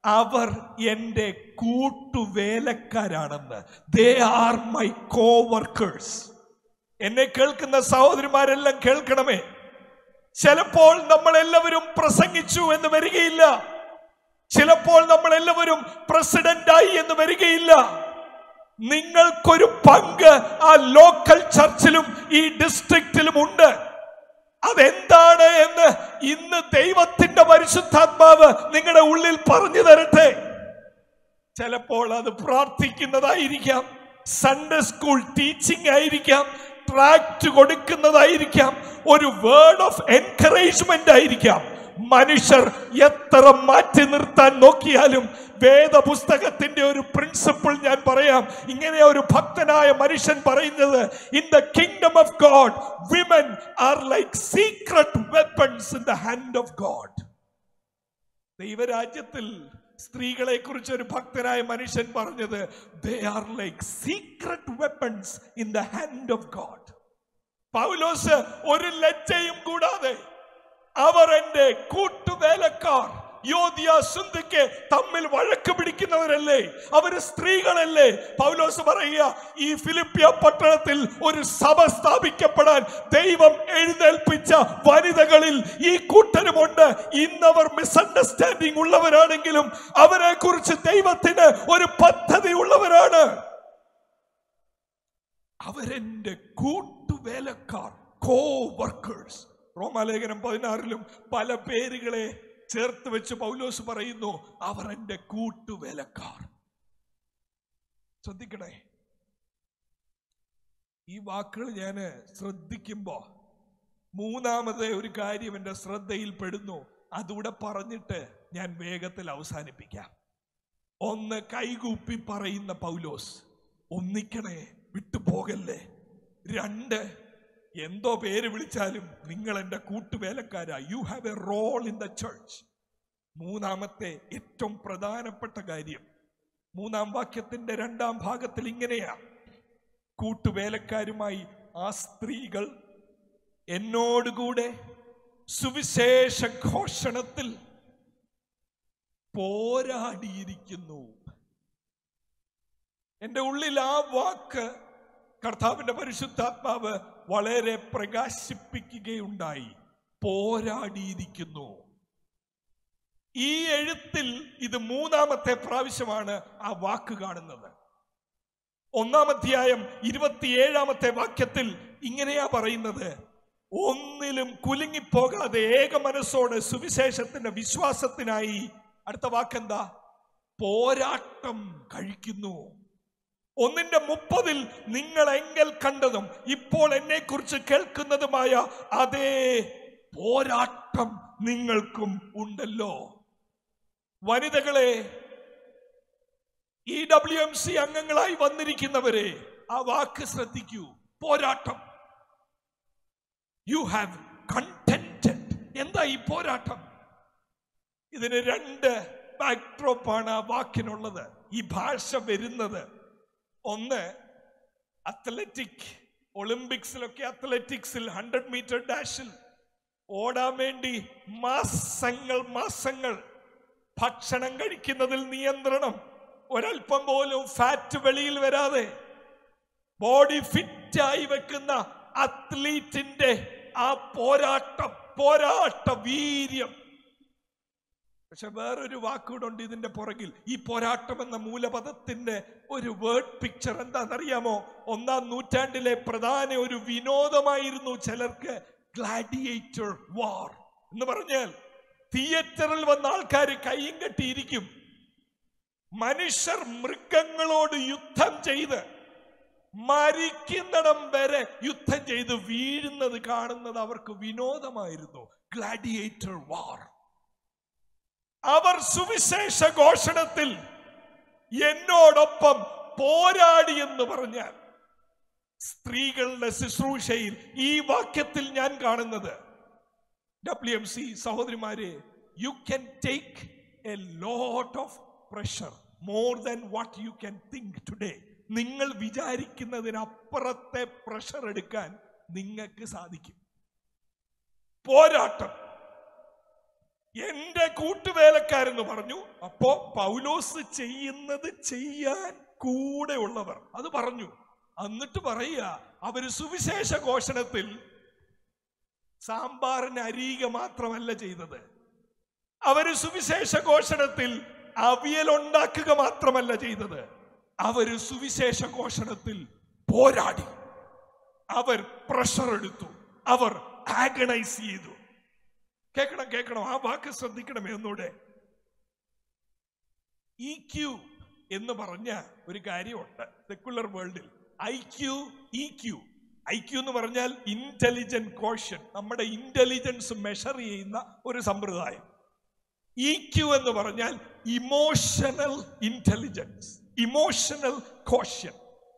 Speaker 2: അവർ എൻ്റെ കൂട്ടുവേലക്കാരാണെന്ന് they are my co workers എന്നെ കേൾക്കുന്ന സഹോദരിമാരെല്ലാം കേൾക്കണമേ ചിലപ്പോൾ നമ്മൾ എല്ലാവരും പ്രസംഗിച്ചു എന്ന് വരികയില്ല ചിലപ്പോൾ നമ്മൾ എല്ലാവരും പ്രസിഡന്റായി എന്ന് വരികയില്ല നിങ്ങൾക്കൊരു പങ്ക് ആ ലോക്കൽ ചർച്ചിലും ഈ ഡിസ്ട്രിക്റ്റിലും ഉണ്ട് അതെന്താണ് എന്ന് ഇന്ന് ദൈവത്തിന്റെ പരിശുദ്ധാത്മാവ് നിങ്ങളുടെ ഉള്ളിൽ പറഞ്ഞു തരട്ടെ ചിലപ്പോൾ അത് പ്രാർത്ഥിക്കുന്നതായിരിക്കാം സൺഡേ സ്കൂൾ ടീച്ചിങ് ആയിരിക്കാം ട്രാക്ട് കൊടുക്കുന്നതായിരിക്കാം ഒരു വേർഡ് ഓഫ് എൻകറേജ്മെന്റ് ആയിരിക്കാം മനുഷ്യർ എത്ര മാറ്റി നിർത്താൻ നോക്കിയാലും വേദപുസ്തകത്തിന്റെ ഒരു പ്രിൻസിപ്പിൾ ഞാൻ പറയാം ഇങ്ങനെ ഒരു ഭക്തനായ മനുഷ്യൻ പറയുന്നത് in the kingdom of God women are like secret weapons in the hand of God ദൈവരാജ്യത്തിൽ സ്ത്രീകളെ കുറിച്ച് ഒരു ഭക്തനായ മനുഷ്യൻ പറഞ്ഞത് they are like secret weapons in the hand of God Paulose ഒരു ലജ്ജയും കൂടാതെ അവർ എന്റെ കൂട്ടുവേലക്കാർ യോധിയ സുന്ദയ്ക്ക് തമ്മിൽ വഴക്ക് പിടിക്കുന്നവരല്ലേ അവര് സ്ത്രീകളല്ലേ പൗലോസ് പറയുക ഈ ഫിലിപ്പിയ പട്ടണത്തിൽ ഒരു സഭ സ്ഥാപിക്കപ്പെടാൻ ദൈവം എഴുന്നേൽപ്പിച്ച വനിതകളിൽ ഈ കൂട്ടരുമുണ്ട് ഇന്നവർ മിസ്അണ്ടർസ്റ്റാൻഡിംഗ് ഉള്ളവരാണെങ്കിലും അവരെ കുറിച്ച് ദൈവത്തിന് ഒരു പദ്ധതി ഉള്ളവരാണ് അവരെന്റെ കൂട്ടുവേലക്കാർ കോ വർക്കേഴ്സ് റോമാലേഖനം പതിനാറിലും പല പേരുകളെ ചേർത്ത് വെച്ച് പൗലോസ് പറയുന്നു അവർ എന്റെ കൂട്ടുവേലക്കാർ ശ്രദ്ധിക്കണേ ഈ വാക്കുകൾ ഞാൻ ശ്രദ്ധിക്കുമ്പോ മൂന്നാമത്തെ ഒരു കാര്യം എൻ്റെ ശ്രദ്ധയിൽ പെടുന്നു അതുകൂടെ പറഞ്ഞിട്ട് ഞാൻ വേഗത്തിൽ അവസാനിപ്പിക്കാം ഒന്ന് കൈകൂപ്പി പറയുന്ന പൗലോസ് ഒന്നിക്കണേ വിട്ടുപോകല്ലേ രണ്ട് എന്തോ പേര് വിളിച്ചാലും നിങ്ങൾ എൻ്റെ കൂട്ടുവേലക്കാരാ you have a role in the church മൂന്നാമത്തെ ഏറ്റവും പ്രധാനപ്പെട്ട കാര്യം മൂന്നാം വാക്യത്തിന്റെ രണ്ടാം ഭാഗത്തിൽ ഇങ്ങനെയാ കൂട്ടുവേലക്കാരുമായി ആ സ്ത്രീകൾ എന്നോടുകൂടെ സുവിശേഷ ഘോഷണത്തിൽ പോരാടിയിരിക്കുന്നു എൻ്റെ ഉള്ളിൽ ആ വാക്ക് കർത്താവിന്റെ പരിശുദ്ധാത്മാവ് വളരെ പ്രകാശിപ്പിക്കുകയുണ്ടായി പോരാടിയിരിക്കുന്നു ഈ എഴുത്തിൽ ഇത് മൂന്നാമത്തെ പ്രാവശ്യമാണ് ആ വാക്ക് കാണുന്നത് ഒന്നാം അധ്യായം ഇരുപത്തിയേഴാമത്തെ വാക്യത്തിൽ ഇങ്ങനെയാ പറയുന്നത് ഒന്നിലും കുലുങ്ങിപ്പോകാതെ ഏക മനസ്സോടെ സുവിശേഷത്തിന്റെ വിശ്വാസത്തിനായി അടുത്ത വാക്കെന്താ പോരാട്ടം കഴിക്കുന്നു ഒന്നിന്റെ മുപ്പതിൽ നിങ്ങൾ എങ്കൽ കണ്ടതും ഇപ്പോൾ എന്നെ കുറിച്ച് കേൾക്കുന്നതുമായ അതേ പോരാട്ടം നിങ്ങൾക്കും ഉണ്ടല്ലോ വനിതകളെ ഇ ഡബ്ല്യു എം സി അംഗങ്ങളായി വന്നിരിക്കുന്നവരെ ആ വാക്ക് ശ്രദ്ധിക്കൂ പോരാട്ടം യു ഹാവ് കണ്ടന്റഡ് എന്താ ഈ പോരാട്ടം ഇതിന് രണ്ട് ബാക്ക്ഡ്രോപ്പാണ് ആ വാക്കിനുള്ളത് ഈ ഭാഷ വരുന്നത് ഒന്ന് അത്ലറ്റിക് ഒളിമ്പിക്സിലൊക്കെ അത്ലറ്റിക്സിൽ ഹൺഡ്രഡ് മീറ്റർ ഡാഷിൽ ഓടാൻ വേണ്ടി മാസങ്ങൾ മാസങ്ങൾ ഭക്ഷണം കഴിക്കുന്നതിൽ നിയന്ത്രണം ഒരല്പം പോലും ഫാറ്റ് വെളിയിൽ വരാതെ ബോഡി ഫിറ്റായി വെക്കുന്ന അത്ലീറ്റിന്റെ ആ പോരാട്ടം പോരാട്ട വീര്യം പക്ഷെ വേറൊരു വാക്കുകൂടുണ്ട് ഇതിന്റെ പുറകിൽ ഈ പോരാട്ടം എന്ന മൂലപദത്തിന്റെ ഒരു വേർഡ് പിക്ചർ എന്താണെന്നറിയാമോ ഒന്നാം നൂറ്റാണ്ടിലെ പ്രധാന ഒരു വിനോദമായിരുന്നു ചിലർക്ക് ഗ്ലാഡിയേറ്റർ വാർ എന്ന് പറഞ്ഞാൽ തിയേറ്ററിൽ വന്ന ആൾക്കാർ കൈയും കെട്ടിയിരിക്കും മനുഷ്യർ മൃഗങ്ങളോട് യുദ്ധം ചെയ്ത് മരിക്കുന്നിടം വരെ യുദ്ധം ചെയ്ത് വീഴുന്നത് കാണുന്നത് അവർക്ക് വിനോദമായിരുന്നു ഗ്ലാഡിയേറ്റർ വാർ അവർ സുവിശേഷ ഘോഷണത്തിൽ എന്നോടൊപ്പം പോരാടി എന്ന് പറഞ്ഞാൽ സ്ത്രീകളുടെ ശുശ്രൂഷയിൽ ഈ വാക്യത്തിൽ ഞാൻ കാണുന്നത് ഡബ്ല്യു എം സി സഹോദരിമാരെ you can take a lot of pressure more than what you can think today നിങ്ങൾ വിചാരിക്കുന്നതിനപ്പുറത്തെ പ്രഷർ എടുക്കാൻ നിങ്ങൾക്ക് സാധിക്കും പോരാട്ടം എന്റെ കൂട്ടുവേലക്കാരെന്ന് പറഞ്ഞു അപ്പോ പൗലോസ് ചെയ്യുന്നത് ചെയ്യാൻ കൂടെ ഉള്ളവർ അത് പറഞ്ഞു എന്നിട്ട് പറയുക അവര് സുവിശേഷ ഘോഷണത്തിൽ സാമ്പാറിന് അരിയുക മാത്രമല്ല ചെയ്തത് അവര് സുവിശേഷ ഘോഷണത്തിൽ അവിയൽ ഉണ്ടാക്കുക മാത്രമല്ല ചെയ്തത് അവര് സുവിശേഷ ഘോഷണത്തിൽ പോരാടി അവർ പ്രഷർ എടുത്തു അവർ ആഗണൈസ് ചെയ്തു കേൾക്കണം കേൾക്കണം ആ വാക്ക് ശ്രദ്ധിക്കണമേ ഒന്നൂടെ ഇ ക്യു എന്ന് പറഞ്ഞ ഒരു കാര്യമുണ്ട് സെക്കുലർ വേൾഡിൽ I Q E Q I Q എന്ന് പറഞ്ഞാൽ ഇന്റലിജന്റ് കോഷൻ നമ്മുടെ ഇന്റലിജൻസ് മെഷർ ചെയ്യുന്ന ഒരു സമ്പ്രദായം ഇ ക്യു എന്ന് പറഞ്ഞാൽ emotional intelligence emotional quotient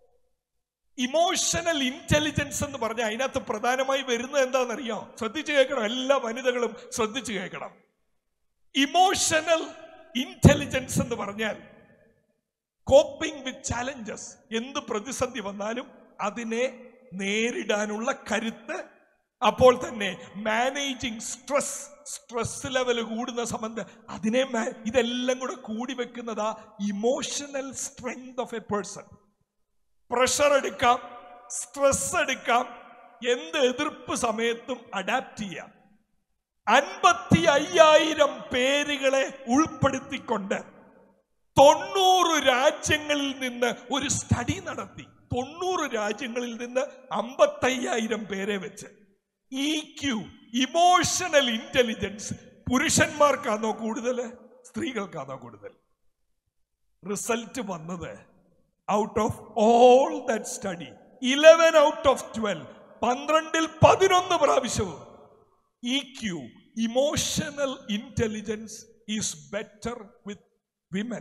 Speaker 2: emotional intelligence എന്ന് പറഞ്ഞാൽ അതിനകത്ത് പ്രധാനമായി വരുന്നത് എന്താണെന്നറിയോ ശ്രദ്ധിച്ചു കേൾക്കണം എല്ലാ വനിതകളും ശ്രദ്ധിച്ചു കേൾക്കണം ഇമോഷണൽ ഇന്റലിജൻസ് എന്ന് പറഞ്ഞാൽ കോപ്പിംഗ് വിത്ത് ചാലഞ്ചസ് എന്ത് പ്രതിസന്ധി വന്നാലും അതിനെ നേരിടാനുള്ള കരുത്ത് അപ്പോൾ തന്നെ മാനേജിങ് സ്ട്രെസ് സ്ട്രെസ് ലെവൽ കൂടുന്ന സംബന്ധം അതിനെ മാ- ഇതെല്ലാം കൂടെ കൂടി വെക്കുന്നതാ emotional strength of a person pressure എടുക്കാം സ്ട്രെസ് എടുക്കാം എന്ത് എതിർപ്പ് സമയത്തും അഡാപ്റ്റ് ചെയ്യാം അൻപത്തി അയ്യായിരം പേരുകളെ ഉൾപ്പെടുത്തിക്കൊണ്ട് തൊണ്ണൂറ് രാജ്യങ്ങളിൽ നിന്ന് ഒരു സ്റ്റഡി നടത്തി തൊണ്ണൂറ് രാജ്യങ്ങളിൽ നിന്ന് അമ്പത്തയ്യായിരം പേരെ വെച്ച് ഇ ക്യു ഇമോഷണൽ ഇന്റലിജൻസ് പുരുഷന്മാർക്കാണോ കൂടുതൽ സ്ത്രീകൾക്കാണോ കൂടുതൽ റിസൾട്ട് വന്നത് out of all that study eleven out of twelve പന്ത്രണ്ടിൽ പതിനൊന്ന് പ്രാവശ്യവും E Q emotional intelligence is better with women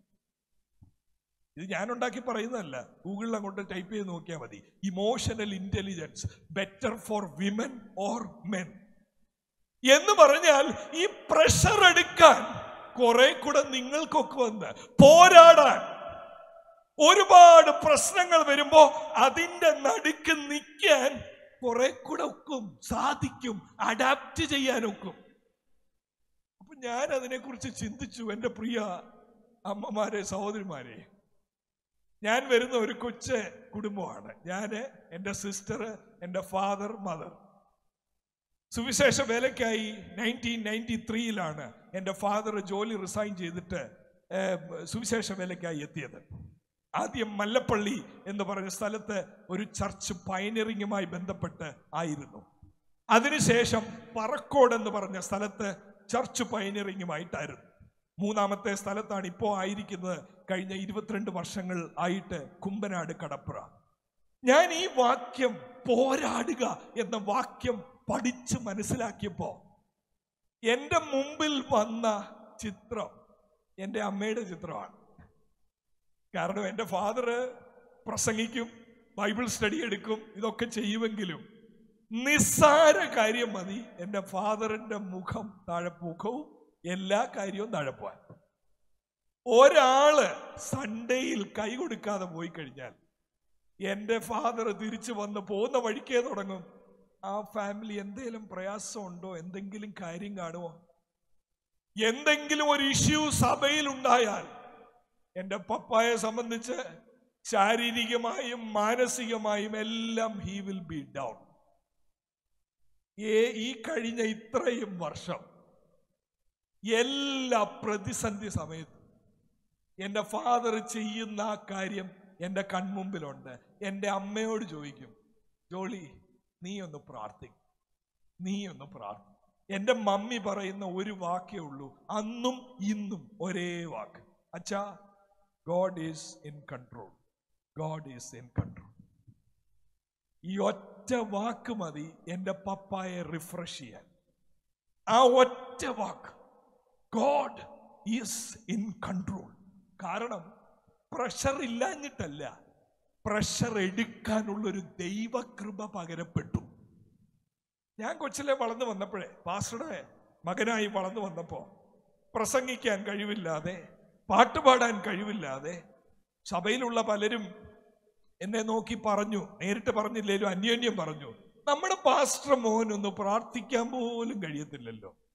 Speaker 2: ഇത് ഞാൻ ഉണ്ടാക്കി പറയുന്നതല്ല ഗൂഗിളിൽ അങ്ങോട്ട് ടൈപ്പ് ചെയ്ത് നോക്കിയാൽ മതി emotional intelligence better for women or men എന്ന് പറഞ്ഞാൽ ഈ പ്രഷർ എടുക്കാൻ കുറെ കൂടെ നിങ്ങൾക്കൊക്കെ വന്ന് പോരാടാൻ ഒരുപാട് പ്രശ്നങ്ങൾ വരുമ്പോ അതിന്റെ നടുക്ക് നിൽക്കാൻ കുറെ കൂടെ ഒക്കും സാധിക്കും അഡാപ്റ്റ് ചെയ്യാനൊക്കും അപ്പൊ ഞാൻ അതിനെക്കുറിച്ച് ചിന്തിച്ചു എൻ്റെ പ്രിയ അമ്മമാരെ സഹോദരിമാരെ ഞാൻ വരുന്ന ഒരു കൊച്ചു കുടുംബമാണ് ഞാൻ എൻ്റെ സിസ്റ്റർ എൻ്റെ ഫാദർ മദർ സുവിശേഷ വേലയ്ക്കായി നയൻറ്റീൻ നയൻറ്റി ത്രീയിലാണ് എൻ്റെ ഫാദർ ജോലി റിസൈൻ ചെയ്തിട്ട് ഏർ, സുവിശേഷ വേലയ്ക്കായി എത്തിയത് ആദ്യം മല്ലപ്പള്ളി എന്ന് പറഞ്ഞ സ്ഥലത്ത് ഒരു ചർച്ച് പയനിറിങ്ങുമായി ബന്ധപ്പെട്ട് ആയിരുന്നു അതിനുശേഷം പറക്കോട് എന്ന് പറഞ്ഞ സ്ഥലത്ത് ചർച്ച് പയനിറിങ്ങുമായിട്ടായിരുന്നു മൂന്നാമത്തെ സ്ഥലത്താണ് ഇപ്പോൾ ആയിരിക്കുന്നത് കഴിഞ്ഞ ഇരുപത്തിരണ്ട് വർഷങ്ങൾ ആയിട്ട് കുമ്പനാട് കടപ്പുറ ഞാൻ ഈ വാക്യം പോരാടുക എന്ന വാക്യം പഠിച്ച് മനസ്സിലാക്കിയപ്പോ എൻ്റെ മുമ്പിൽ വന്ന ചിത്രം എൻ്റെ അമ്മയുടെ ചിത്രമാണ് കാരണം എൻ്റെ ഫാദർ പ്രസംഗിക്കും ബൈബിൾ സ്റ്റഡി എടുക്കും ഇതൊക്കെ ചെയ്യുമെങ്കിലും നിസ്സാര കാര്യം മതി എൻ്റെ ഫാദറിന്റെ മുഖം താഴെ മുഖവും എല്ലാ കാര്യവും താഴെ പോവാൻ ഒരാള് സൺഡേയിൽ കൈ കൊടുക്കാതെ പോയി കഴിഞ്ഞാൽ എൻ്റെ ഫാദർ തിരിച്ചു വന്ന് പോകുന്ന വഴിക്കേ തുടങ്ങും ആ ഫാമിലി എന്തെങ്കിലും പ്രയാസമുണ്ടോ എന്തെങ്കിലും കാര്യം കാണുമോ എന്തെങ്കിലും ഒരു ഇഷ്യൂ സഭയിൽ ഉണ്ടായാൽ എൻ്റെ പപ്പായെ സംബന്ധിച്ച് ശാരീരികമായും മാനസികമായും എല്ലാം ഹി വിൽ ബി ഡൗൺ ഏ ഈ കഴിഞ്ഞ ഇത്രയും വർഷം എല്ലാ പ്രതിസന്ധി സമയത്തും എൻ്റെ ഫാദർ ചെയ്യുന്ന ആ കാര്യം എൻ്റെ കൺമുമ്പിലുണ്ട് എൻ്റെ അമ്മയോട് ചോദിക്കും ജോളി നീ ഒന്ന് പ്രാർത്ഥിക്കും നീ ഒന്ന് പ്രാർത്ഥി എൻ്റെ മമ്മി പറയുന്ന ഒരു വാക്കേ ഉള്ളൂ അന്നും ഇന്നും ഒരേ വാക്ക് അച്ഛാ God is in control God is in control ഈ ഒറ്റ വാക്ക് മതി എൻ്റെ പപ്പായെ റിഫ്രഷ് ചെയ്യാൻ ആ ഒറ്റ വാക്ക് ഗോഡ് ഈസ് ഇൻ കൺട്രോൾ കാരണം പ്രഷർ ഇല്ലാഞ്ഞിട്ടല്ല പ്രഷർ എടുക്കാനുള്ളൊരു ദൈവകൃപ പകരപ്പെട്ടു ഞാൻ കൊച്ചിലെ വളർന്നു വന്നപ്പോഴേ പാസ്റ്ററുടെ മകനായി വളർന്നു വന്നപ്പോ പ്രസംഗിക്കാൻ കഴിവില്ലാതെ പാട്ടുപാടാൻ കഴിവില്ലാതെ സഭയിലുള്ള പലരും എന്നെ നോക്കി പറഞ്ഞു നേരിട്ട് പറഞ്ഞില്ലേലും അന്യോന്യം പറഞ്ഞു നമ്മുടെ പാസ്റ്റർ മോൻ ഒന്ന് പ്രാർത്ഥിക്കാൻ പോലും കഴിയത്തില്ലല്ലോ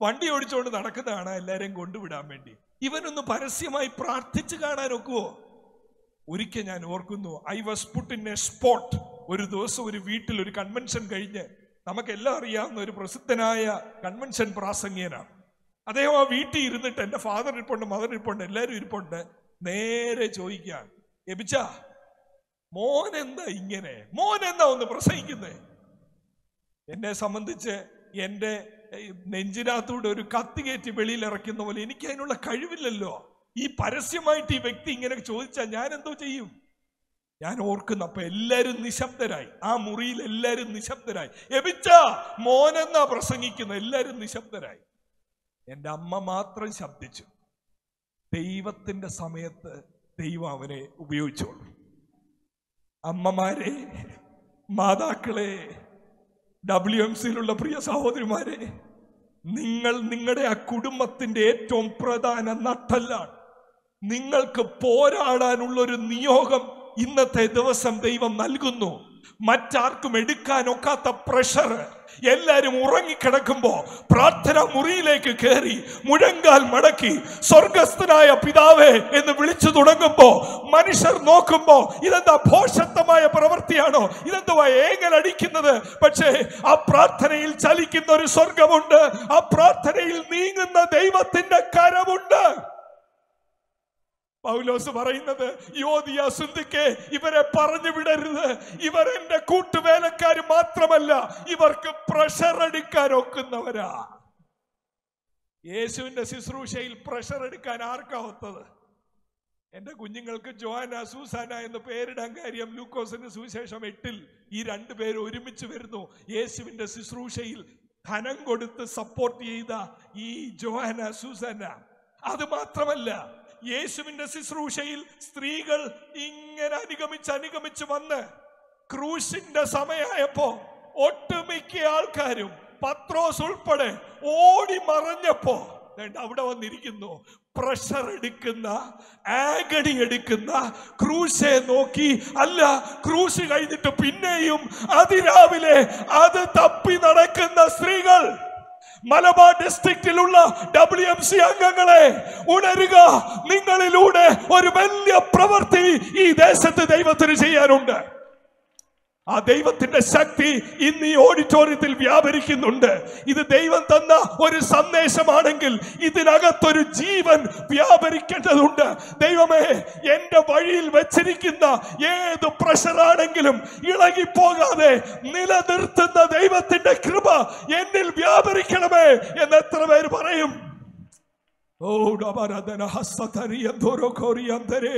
Speaker 2: വണ്ടി ഓടിച്ചുകൊണ്ട് നടക്കുന്നതാണ് എല്ലാരെയും കൊണ്ടുവിടാൻ വേണ്ടി ഇവനൊന്ന് പരസ്യമായി പ്രാർത്ഥിച്ചു കാണാൻ ഒക്കുവോ ഒരിക്കൽ ഞാൻ ഓർക്കുന്നു I was put in a spot ഒരു ദിവസം ഒരു വീട്ടിൽ ഒരു കൺവെൻഷൻ കഴിഞ്ഞ് നമുക്കെല്ലാം അറിയാവുന്ന ഒരു പ്രസിദ്ധനായ കൺവെൻഷൻ പ്രാസംഗികനാണ് അദ്ദേഹം ആ വീട്ടിൽ ഇരുന്നിട്ട് എൻ്റെ ഫാദർ ഇരിപ്പുണ്ട് മദർ ഇരിപ്പുണ്ട് എല്ലാവരും ഇരിപ്പുണ്ട് നേരെ ചോദിക്കുകയാണ് എബിച്ച മോൻ എന്താ ഇങ്ങനെ മോൻ എന്താ ഒന്ന് പ്രസംഗിക്കുന്നേ എന്നെ സംബന്ധിച്ച് എൻ്റെ ഏഹ്, നെഞ്ചിനകത്തൂടെ ഒരു കത്തി കയറ്റി വെളിയിൽ ഇറക്കുന്ന പോലെ എനിക്ക് അതിനുള്ള കഴിവില്ലല്ലോ ഈ പരസ്യമായിട്ട് ഈ വ്യക്തി ഇങ്ങനെ ചോദിച്ചാൽ ഞാൻ എന്തോ ചെയ്യും ഞാൻ ഓർക്കുന്നു അപ്പൊ എല്ലാരും നിശബ്ദരായി ആ മുറിയിൽ എല്ലാരും നിശബ്ദരായി എബിച്ച മോനെന്നാ പ്രസംഗിക്കുന്ന എല്ലാരും നിശബ്ദരായി എൻ്റെ അമ്മ മാത്രം ശബ്ദിച്ചു ദൈവത്തിന്റെ സമയത്ത് ദൈവം അവനെ ഉപയോഗിച്ചോളൂ അമ്മമാരെ മാതാക്കളെ ഡബ്ല്യു എം സിയിലുള്ള പ്രിയ സഹോദരിമാരെ നിങ്ങൾ നിങ്ങളുടെ ആ കുടുംബത്തിന്റെ ഏറ്റവും പ്രധാന നട്ടല്ലാണ് നിങ്ങൾക്ക് പോരാടാനുള്ള ഒരു നിയോഗം ഇന്നത്തെ ദിവസം ദൈവം നൽകുന്നു മറ്റാർക്കും എടുക്കാൻ ഒക്കാത്ത പ്രഷർ എല്ലാരും ഉറങ്ങിക്കിടക്കുമ്പോ പ്രാർത്ഥന മുറിയിലേക്ക് കയറി മുഴങ്കാൽ മടക്കി സ്വർഗസ്ഥനായ പിതാവേ എന്ന് വിളിച്ചു തുടങ്ങുമ്പോ മനുഷ്യർ നോക്കുമ്പോ ഇതെന്താ ഭോഷത്വമായ പ്രവൃത്തിയാണോ ഇതെന്തുവാ ഏങ്ങലടിക്കുന്നത് പക്ഷേ ആ പ്രാർത്ഥനയിൽ ചലിക്കുന്ന ഒരു സ്വർഗമുണ്ട് ആ പ്രാർത്ഥനയിൽ നീങ്ങുന്ന ദൈവത്തിന്റെ കരമുണ്ട് പൗലോസ് പറയുന്നത് യോദിയ സുന്ദിക്കെ ഇവരെ പറഞ്ഞു വിടരുത് ഇവർ എന്റെ കൂട്ടുവേലക്കാർ മാത്രമല്ല ഇവർക്ക് പ്രഷർ എടുക്കാൻ ഒക്കുന്നവരാ യേശുവിന്റെ ശുശ്രൂഷയിൽ പ്രഷർ എടുക്കാൻ ആർക്കാ ഒത്തത് എന്റെ കുഞ്ഞുങ്ങൾക്ക് ജോന സൂസാന എന്ന് പേരിടാൻ കാര്യം ലൂക്കോസിന്റെ സുവിശേഷം എട്ടിൽ ഈ രണ്ടു പേര് ഒരുമിച്ച് വരുന്നു യേശുവിന്റെ ശുശ്രൂഷയിൽ ധനം കൊടുത്ത് സപ്പോർട്ട് ചെയ്ത ഈ ജോഹന സൂസാന അത് മാത്രമല്ല യേശുവിന്റെ ശുശ്രൂഷയിൽ സ്ത്രീകൾ ഇങ്ങനെ അനുഗമിച്ച് അനുഗമിച്ച് വന്ന് ക്രൂശിന്റെ സമയമായപ്പോ ഒട്ടുമിക്ക ആൾക്കാരും പത്രോസ് ഉൾപ്പെടെ ഓടി മറഞ്ഞപ്പോ ദേ അവിടെ വന്നിരിക്കുന്നു പ്രഷർ എടുക്കുന്ന ആഗണി എടുക്കുന്ന ക്രൂശെ നോക്കി അല്ല ക്രൂശ് കഴിഞ്ഞിട്ട് പിന്നെയും അതിരാവിലെ അത് തപ്പി നടക്കുന്ന സ്ത്രീകൾ മലബാർ ഡിസ്ട്രിക്റ്റിലുള്ള ഡബ്ല്യു എം സി അംഗങ്ങളെ ഉണരുക നിങ്ങളിലൂടെ ഒരു വലിയ പ്രവൃത്തി ഈ ദേശത്ത് ദൈവത്തിന് ചെയ്യാനുണ്ട് ആ ദൈവത്തിന്റെ ശക്തി ഇന്ന് ഈ ഓഡിറ്റോറിയത്തിൽ വ്യാപരിക്കുന്നുണ്ട് ഇത് ദൈവം തന്ന ഒരു സന്ദേശമാണെങ്കിൽ ഇതിനകത്തൊരു ജീവൻ വ്യാപരിക്കേണ്ടതുണ്ട് ദൈവമേ എന്റെ വഴിയിൽ വെച്ചിരിക്കുന്ന ഏത് പ്രഷറാണെങ്കിലും ഇളകിപ്പോകാതെ നിലനിർത്തുന്ന ദൈവത്തിന്റെ കൃപ എന്നിൽ വ്യാപരിക്കണമേ എന്ന് എത്ര പേര് പറയും ഓ ഡബരദന ഹസ്തരിയന്തോരോ കോറിയന്തരേ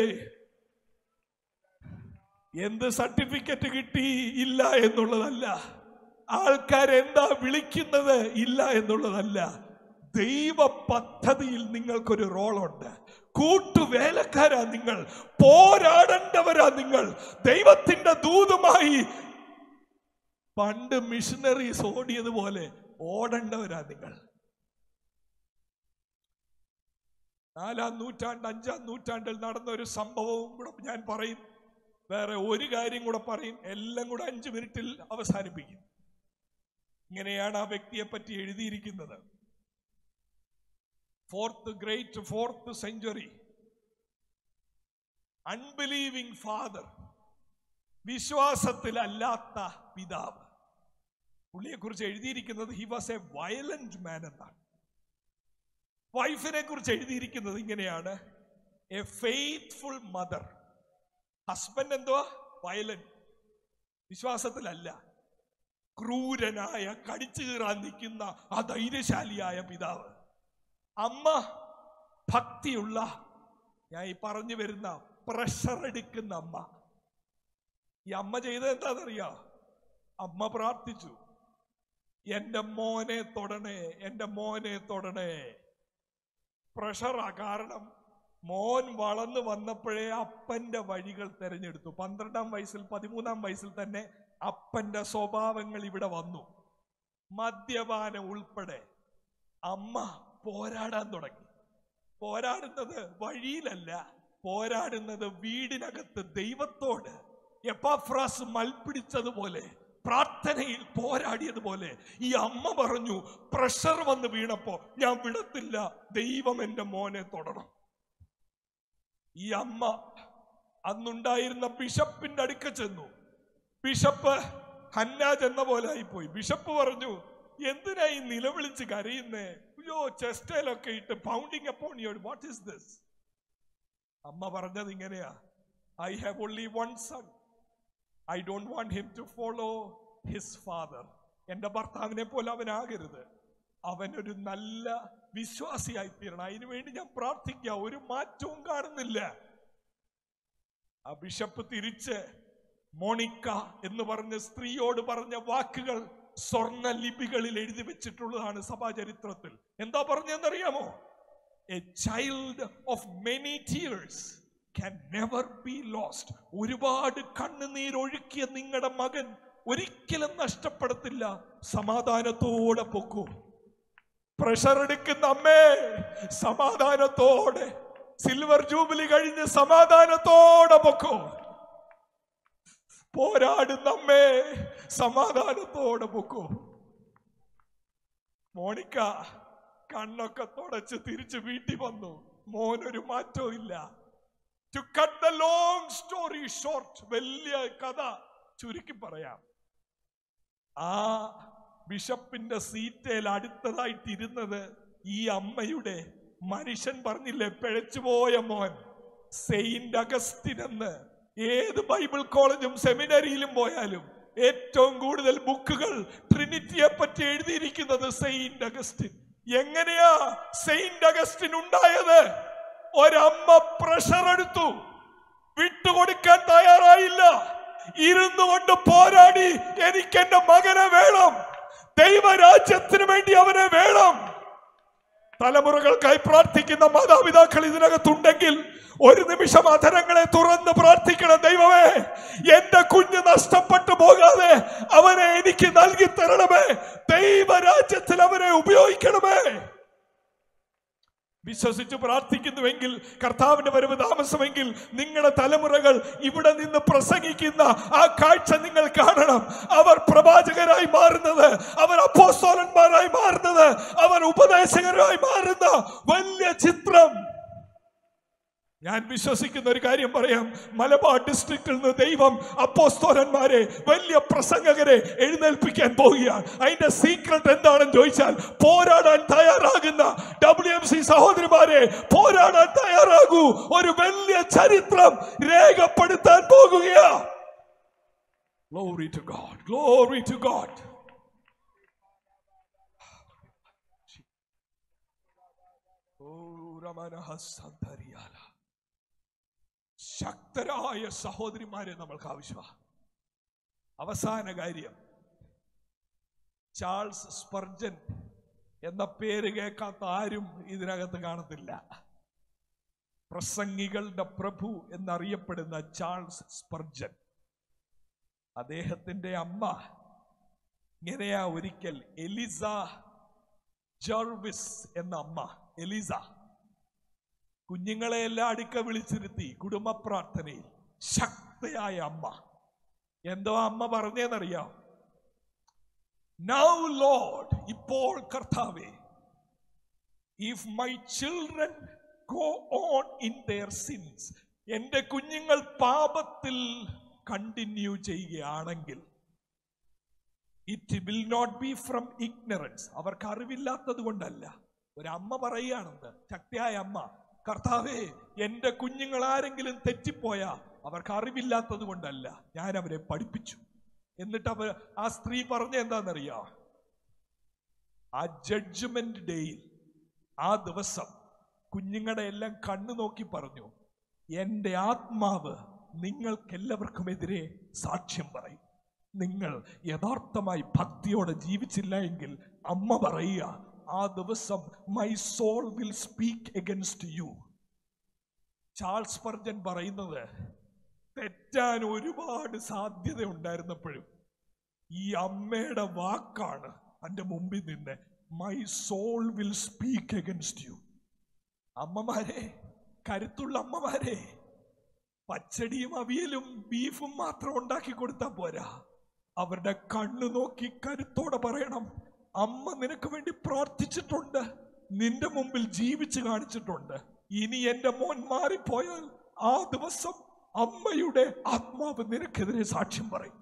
Speaker 2: എന്ത് സർട്ടിഫിക്കറ്റ് കിട്ടി ഇല്ല എന്നുള്ളതല്ല ആൾക്കാർ എന്താ വിളിക്കുന്നത് ഇല്ല എന്നുള്ളതല്ല ദൈവ പദ്ധതിയിൽ നിങ്ങൾക്കൊരു റോളുണ്ട് കൂട്ടുവേലക്കാരാ നിങ്ങൾ പോരാടേണ്ടവരാ നിങ്ങൾ ദൈവത്തിന്റെ ദൂതുമായി പണ്ട് മിഷനറീസ് ഓടിയതുപോലെ ഓടേണ്ടവരാ നിങ്ങൾ നാലാം നൂറ്റാണ്ട് അഞ്ചാം നൂറ്റാണ്ടിൽ നടന്ന ഒരു സംഭവവും കൂടെ ഞാൻ പറയും വേറെ ഒരു കാര്യം കൂടെ പറയും എല്ലാം കൂടെ അഞ്ച് മിനിറ്റിൽ അവസാനിപ്പിക്കും ഇങ്ങനെയാണ് ആ വ്യക്തിയെ പറ്റി എഴുതിയിരിക്കുന്നത് fourth great fourth century unbelieving father വിശ്വാസത്തിലല്ലാത്ത പിതാവ് പുള്ളിയെ കുറിച്ച് എഴുതിയിരിക്കുന്നത് he was a violent man എന്നാണ് വൈഫിനെ കുറിച്ച് എഴുതിയിരിക്കുന്നത് ഇങ്ങനെയാണ് എ ഫെയ്ത്ത്ഫുൾ മദർ ഹസ്ബൻഡ് എന്തുവാ വയലന്റ് വിശ്വാസത്തിലല്ല ക്രൂരനായ കടിച്ചു കീറാൻ നിൽക്കുന്ന ആ ധൈര്യശാലിയായ പിതാവ് അമ്മ ഭക്തിയുള്ള ഞാൻ ഈ പറഞ്ഞു വരുന്ന പ്രഷർ എടുക്കുന്ന അമ്മ ഈ അമ്മ ചെയ്തത് എന്താണെന്നറിയാ അമ്മ പ്രാർത്ഥിച്ചു എന്റെ മോനെ തൊടണേ എന്റെ മോനെ തൊടണേ പ്രഷറാ കാരണം മോൻ വളർന്നു വന്നപ്പോഴേ അപ്പന്റെ വഴികൾ തെരഞ്ഞെടുത്തു പന്ത്രണ്ടാം വയസ്സിൽ പതിമൂന്നാം വയസ്സിൽ തന്നെ അപ്പന്റെ സ്വഭാവങ്ങൾ ഇവിടെ വന്നു മദ്യപാനം ഉൾപ്പെടെ അമ്മ പോരാടാൻ തുടങ്ങി പോരാടുന്നത് വഴിയിലല്ല പോരാടുന്നത് വീടിനകത്ത് ദൈവത്തോട് എപ്പാഫ്രാസ് മൽപ്പിടിച്ചതുപോലെ പ്രാർത്ഥനയിൽ പോരാടിയതുപോലെ ഈ അമ്മ പറഞ്ഞു പ്രഷർ വന്ന് വീണപ്പോ ഞാൻ വിടത്തില്ല ദൈവം എന്റെ മോനെ തൊടണം ഈ അമ്മ അന്നുണ്ടായിരുന്ന ബിഷപ്പിന്റെ അടുക്ക ചെന്നു ബിഷപ്പ് ഹന്നാജ് എന്ന പോലെ ആയിപ്പോയി ബിഷപ്പ് പറഞ്ഞു എന്തിനാ ഈ നിലവിളിച്ച് കരയുന്നേ അയ്യോ ചെസ്റ്റയിലൊക്കെ ഇട്ട് പൗണ്ടിങ് അപ്പോൺ യോട് വാട്ട് ഈസ് ദിസ് അമ്മ പറഞ്ഞത് ഇങ്ങനെയാ I have only one son I don't want him to follow his father എന്റെ ഭർത്താവിനെ പോലെ അവനാകരുത് അവൻ ഒരു നല്ല വിശ്വാസിയായി തീരണം അതിനുവേണ്ടി ഞാൻ പ്രാർത്ഥിക്കുക ഒരു മാറ്റവും കാണുന്നില്ല ആ ബിഷപ്പ് തിരിച്ച് മോണിക്ക എന്ന് പറഞ്ഞ സ്ത്രീയോട് പറഞ്ഞ വാക്കുകൾ സ്വർണ്ണ ലിപികളിൽ എഴുതി വെച്ചിട്ടുള്ളതാണ് സഭാചരിത്രത്തിൽ എന്താ പറഞ്ഞെന്നറിയാമോ a child of many tears can never be lost ഒരുപാട് കണ്ണുനീരൊഴുക്കിയ നിങ്ങളുടെ മകൻ ഒരിക്കലും നഷ്ടപ്പെടത്തില്ല സമാധാനത്തോടെ പൊക്കൂ പ്രഷർ എടുക്കുന്ന അമ്മേ സമാധാനത്തോടെ സിൽവർ ജൂബിലി കഴിഞ്ഞ് സമാധാനത്തോടെ പൊക്കോ പോരാടുന്ന അമ്മേ സമാധാനത്തോടെ പൊക്കോ മോണിക്ക കണ്ണൊക്കെ തുടച്ച് തിരിച്ച് വീട്ടിൽ വന്നു മോനൊരു മാറ്റവും ഇല്ല to cut the long story short വലിയ കഥ ചുരുക്കി പറയാം ആ ബിഷപ്പിന്റെ സീറ്റയിൽ അടുത്തതായിട്ടിരുന്നത് ഈ അമ്മയുടെ മനുഷ്യൻ പറഞ്ഞില്ലേ പിഴച്ചുപോയ മോൻ സെയിന്റ് അഗസ്റ്റിൻ എന്ന് ഏത് ബൈബിൾ കോളേജും സെമിനറിയിലും പോയാലും ഏറ്റവും കൂടുതൽ ബുക്കുകൾ ട്രിനിറ്റിയെ പറ്റി എഴുതിയിരിക്കുന്നത് സെയിന്റ് അഗസ്റ്റിൻ എങ്ങനെയാ സെയിന്റ് അഗസ്റ്റിൻ ഉണ്ടായത് ഒരമ്മ പ്രഷർ എടുത്തു വിട്ടുകൊടുക്കാൻ തയ്യാറായില്ല ഇരുന്നു കൊണ്ട് പോരാടി എനിക്ക് എന്റെ മകനെ വേണം ദൈവരാജ്യത്തിന് വേണ്ടി അവനെ വേണം തലമുറകൾക്കായി പ്രാർത്ഥിക്കുന്ന മാതാപിതാക്കൾ ഇതിനകത്തുണ്ടെങ്കിൽ ഒരു നിമിഷം അധരങ്ങളെ തുറന്ന് പ്രാർത്ഥിക്കണം ദൈവമേ എന്റെ കുഞ്ഞ് നഷ്ടപ്പെട്ടു പോകാതെ അവനെ എനിക്ക് നൽകി തരണമേ ദൈവരാജ്യത്തിൽ അവനെ ഉപയോഗിക്കണമേ വിശ്വസിച്ച് പ്രാർത്ഥിക്കുന്നുവെങ്കിൽ കർത്താവിന്റെ വരവ് താമസമെങ്കിൽ നിങ്ങളുടെ തലമുറകൾ ഇവിടെ നിന്ന് പ്രസംഗിക്കുന്ന ആ കാഴ്ച നിങ്ങൾ കാണണം അവർ പ്രവാചകരായി മാറുന്നത് അവർ അപ്പോസ്തോലന്മാരായി മാറുന്നത് അവർ ഉപദേശകരായി മാറുന്ന വലിയ ചിത്രം ഞാൻ വിശ്വസിക്കുന്ന ഒരു കാര്യം പറയാം മലബാർ ഡിസ്ട്രിക്റ്റിൽ നിന്ന് ദൈവം അപ്പോസ്തോലന്മാരെ വലിയ പ്രസംഗകരെ എഴുന്നേൽപ്പിക്കാൻ പോവുകയാണ് അതിന്റെ സീക്രട്ട് എന്താണെന്ന് ചോദിച്ചാൽ പോരാടാൻ തയ്യാറാകുന്ന ഡബ്ല്യു എം സി സഹോദരിമാരെ പോരാടാൻ തയ്യാറാകൂ ഒരു വലിയ ചരിത്രം രേഖപ്പെടുത്താൻ പോകുകയാ Glory to God. Glory to God. Oh, Ramana Hassantariala. ശക്തരായ സഹോദരിമാരെ നമ്മൾക്ക് ആവശ്യമാണ് അവസാന കാര്യം ചാൾസ് സ്പർജൻ എന്ന പേര് കേൾക്കാത്ത ആരും ഇതിനകത്ത് കാണത്തില്ല പ്രസംഗികളുടെ പ്രഭു എന്നറിയപ്പെടുന്ന ചാൾസ് സ്പർജൻ അദ്ദേഹത്തിന്റെ അമ്മ ഇങ്ങനെയാ ഒരിക്കൽ എലിസ ജർവിസ് എന്ന അമ്മ എലിസ കുഞ്ഞുങ്ങളെ എല്ലാം അടുക്ക വിളിച്ചിരുത്തി കുടുംബ പ്രാർത്ഥനയിൽ ശക്തയായ അമ്മ എന്തോ അമ്മ പറഞ്ഞെന്നറിയാം നൗ ലോഡ് ഇപ്പോൾ കർത്താവേ if my children go on in their sins എന്റെ കുഞ്ഞുങ്ങൾ പാപത്തിൽ കണ്ടിന്യൂ ചെയ്യുകയാണെങ്കിൽ it will not be from ignorance അവർക്ക് അറിവില്ലാത്തത് കൊണ്ടല്ല ഒരമ്മ പറയുകയാണെന്ന് ശക്തിയായ അമ്മ കർത്താവേ എന്റെ കുഞ്ഞുങ്ങൾ ആരെങ്കിലും തെറ്റിപ്പോയാ അവർക്ക് അറിവില്ലാത്തത് കൊണ്ടല്ല ഞാൻ അവരെ പഠിപ്പിച്ചു എന്നിട്ട് അവർ ആ സ്ത്രീ പറഞ്ഞ എന്താണെന്നറിയാ ആ ജഡ്ജ്മെന്റ് ഡേയിൽ ആ ദിവസം കുഞ്ഞുങ്ങളുടെ എല്ലാം കണ്ണു നോക്കി പറഞ്ഞു എന്റെ ആത്മാവ് നിങ്ങൾക്കെല്ലാവർക്കുമെതിരെ സാക്ഷ്യം പറയും നിങ്ങൾ യഥാർത്ഥമായി ഭക്തിയോടെ ജീവിച്ചില്ല എങ്കിൽ അമ്മ പറയുക ആ ദിവസം my soul will speak against you Charles Spurgeon പറയുന്നത് തെറ്റാൻ ഒരുപാട് സാധ്യത ഉണ്ടായിരുന്നപ്പോഴും ഈ അമ്മയുടെ വാക്കാണ് എൻ്റെ മുമ്പിൽ നിന്ന് my soul will speak against you അമ്മമാരെ കരുത്തുള്ള അമ്മമാരെ പച്ചടിയും അവിയലും ബീഫും മാത്രം ഉണ്ടാക്കി കൊടുത്താൽ പോരാ അവരുടെ കണ്ണു നോക്കി കരുത്തോടെ പറയണം അമ്മ നിനക്ക് വേണ്ടി പ്രാർത്ഥിച്ചിട്ടുണ്ട് നിന്റെ മുമ്പിൽ ജീവിച്ചു കാണിച്ചിട്ടുണ്ട് ഇനി എന്റെ മോൻ മാറിപ്പോയാൽ ആ ദിവസം അമ്മയുടെ ആത്മാവ് നിനക്കെതിരെ സാക്ഷ്യം പറയും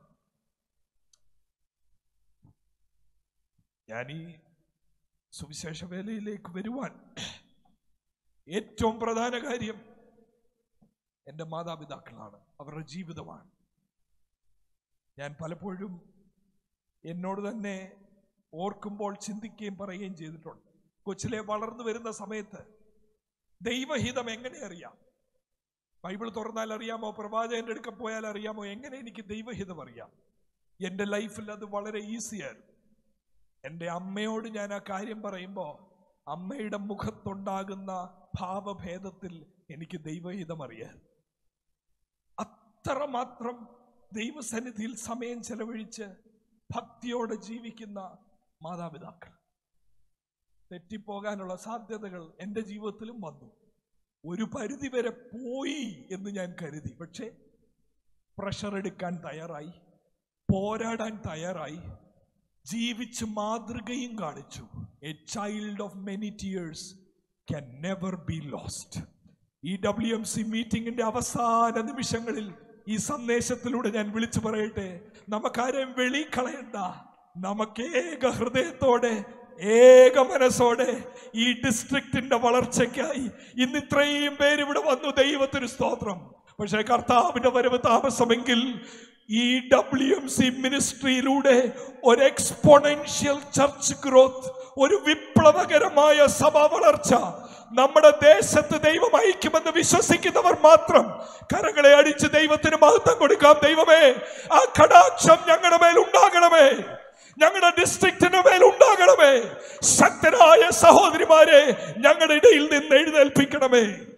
Speaker 2: ഞാൻ ഈ സുവിശേഷ വേലയിലേക്ക് വരുവാൻ ഏറ്റവും പ്രധാന കാര്യം എൻ്റെ മാതാപിതാക്കളാണ് അവരുടെ ജീവിതമാണ് ഞാൻ പലപ്പോഴും എന്നോട് തന്നെ ഓർക്കുമ്പോൾ ചിന്തിക്കുകയും പറയുകയും ചെയ്തിട്ടുണ്ട് കൊച്ചിലെ വളർന്നു വരുന്ന സമയത്ത് ദൈവഹിതം എങ്ങനെ അറിയാം ബൈബിൾ തുറന്നാൽ അറിയാമോ പ്രവാചകന്റെ അടുക്ക പോയാൽ അറിയാമോ എങ്ങനെ എനിക്ക് ദൈവഹിതം അറിയാം എൻ്റെ ലൈഫിൽ അത് വളരെ ഈസിയായിരുന്നു എൻ്റെ അമ്മയോട് ഞാൻ ആ കാര്യം പറയുമ്പോൾ അമ്മയുടെ മുഖത്തുണ്ടാകുന്ന ഭാവഭേദത്തിൽ എനിക്ക് ദൈവഹിതം അറിയാം അത്രമാത്രം ദൈവസന്നിധിയിൽ സമയം ചെലവഴിച്ച് ഭക്തിയോടെ ജീവിക്കുന്ന മാതാപിതാക്കൾ തെറ്റിപ്പോകാനുള്ള സാധ്യതകൾ എൻ്റെ ജീവിതത്തിലും വന്നു ഒരു പരിധി വരെ പോയി എന്ന് ഞാൻ കരുതി പക്ഷേ പ്രഷർ എടുക്കാൻ തയ്യാറായി പോരാടാൻ തയ്യാറായി ജീവിച്ച് മാതൃകയും കാണിച്ചു a child of many tears can never be lost ഈ ഡബ്ല്യു എം സി മീറ്റിംഗിന്റെ അവസാന നിമിഷങ്ങളിൽ ഈ സന്ദേശത്തിലൂടെ ഞാൻ വിളിച്ചു പറയട്ടെ നമുക്കാരെയും വെളി കളയണ്ട നമുക്ക് ഏക ഹൃദയത്തോടെ ഏക മനസ്സോടെ ഈ ഡിസ്ട്രിക്റ്റിന്റെ വളർച്ചയ്ക്കായി ഇന്ന് ഇത്രയും പേര് ഇവിടെ വന്നു ദൈവത്തിന് സ്തോത്രം പക്ഷേ കർത്താവിന്റെ വരവ് താമസമെങ്കിൽ ഈ ഡബ്ല്യു എം സി മിനിസ്ട്രിയിലൂടെ ഒരു എക്സ്പോണൻഷ്യൽ ചർച്ച് ഗ്രോത്ത് ഒരു വിപ്ലവകരമായ സഭ വളർച്ച നമ്മുടെ ദേശത്ത് ദൈവം അയക്കുമെന്ന് വിശ്വസിക്കുന്നവർ മാത്രം കരങ്ങളെ അടിച്ച് ദൈവത്തിന് മഹത്വം കൊടുക്കാം ദൈവമേ ആ കടാക്ഷം ഞങ്ങളുടെ മേൽ ഉണ്ടാകണമേ ഞങ്ങളുടെ ഡിസ്ട്രിക്റ്റിന് മേൽ ഉണ്ടാകണമേ ശക്തരായ സഹോദരിമാരെ ഞങ്ങളുടെ ഇടയിൽ നിന്ന് എഴുന്നേൽപ്പിക്കണമേ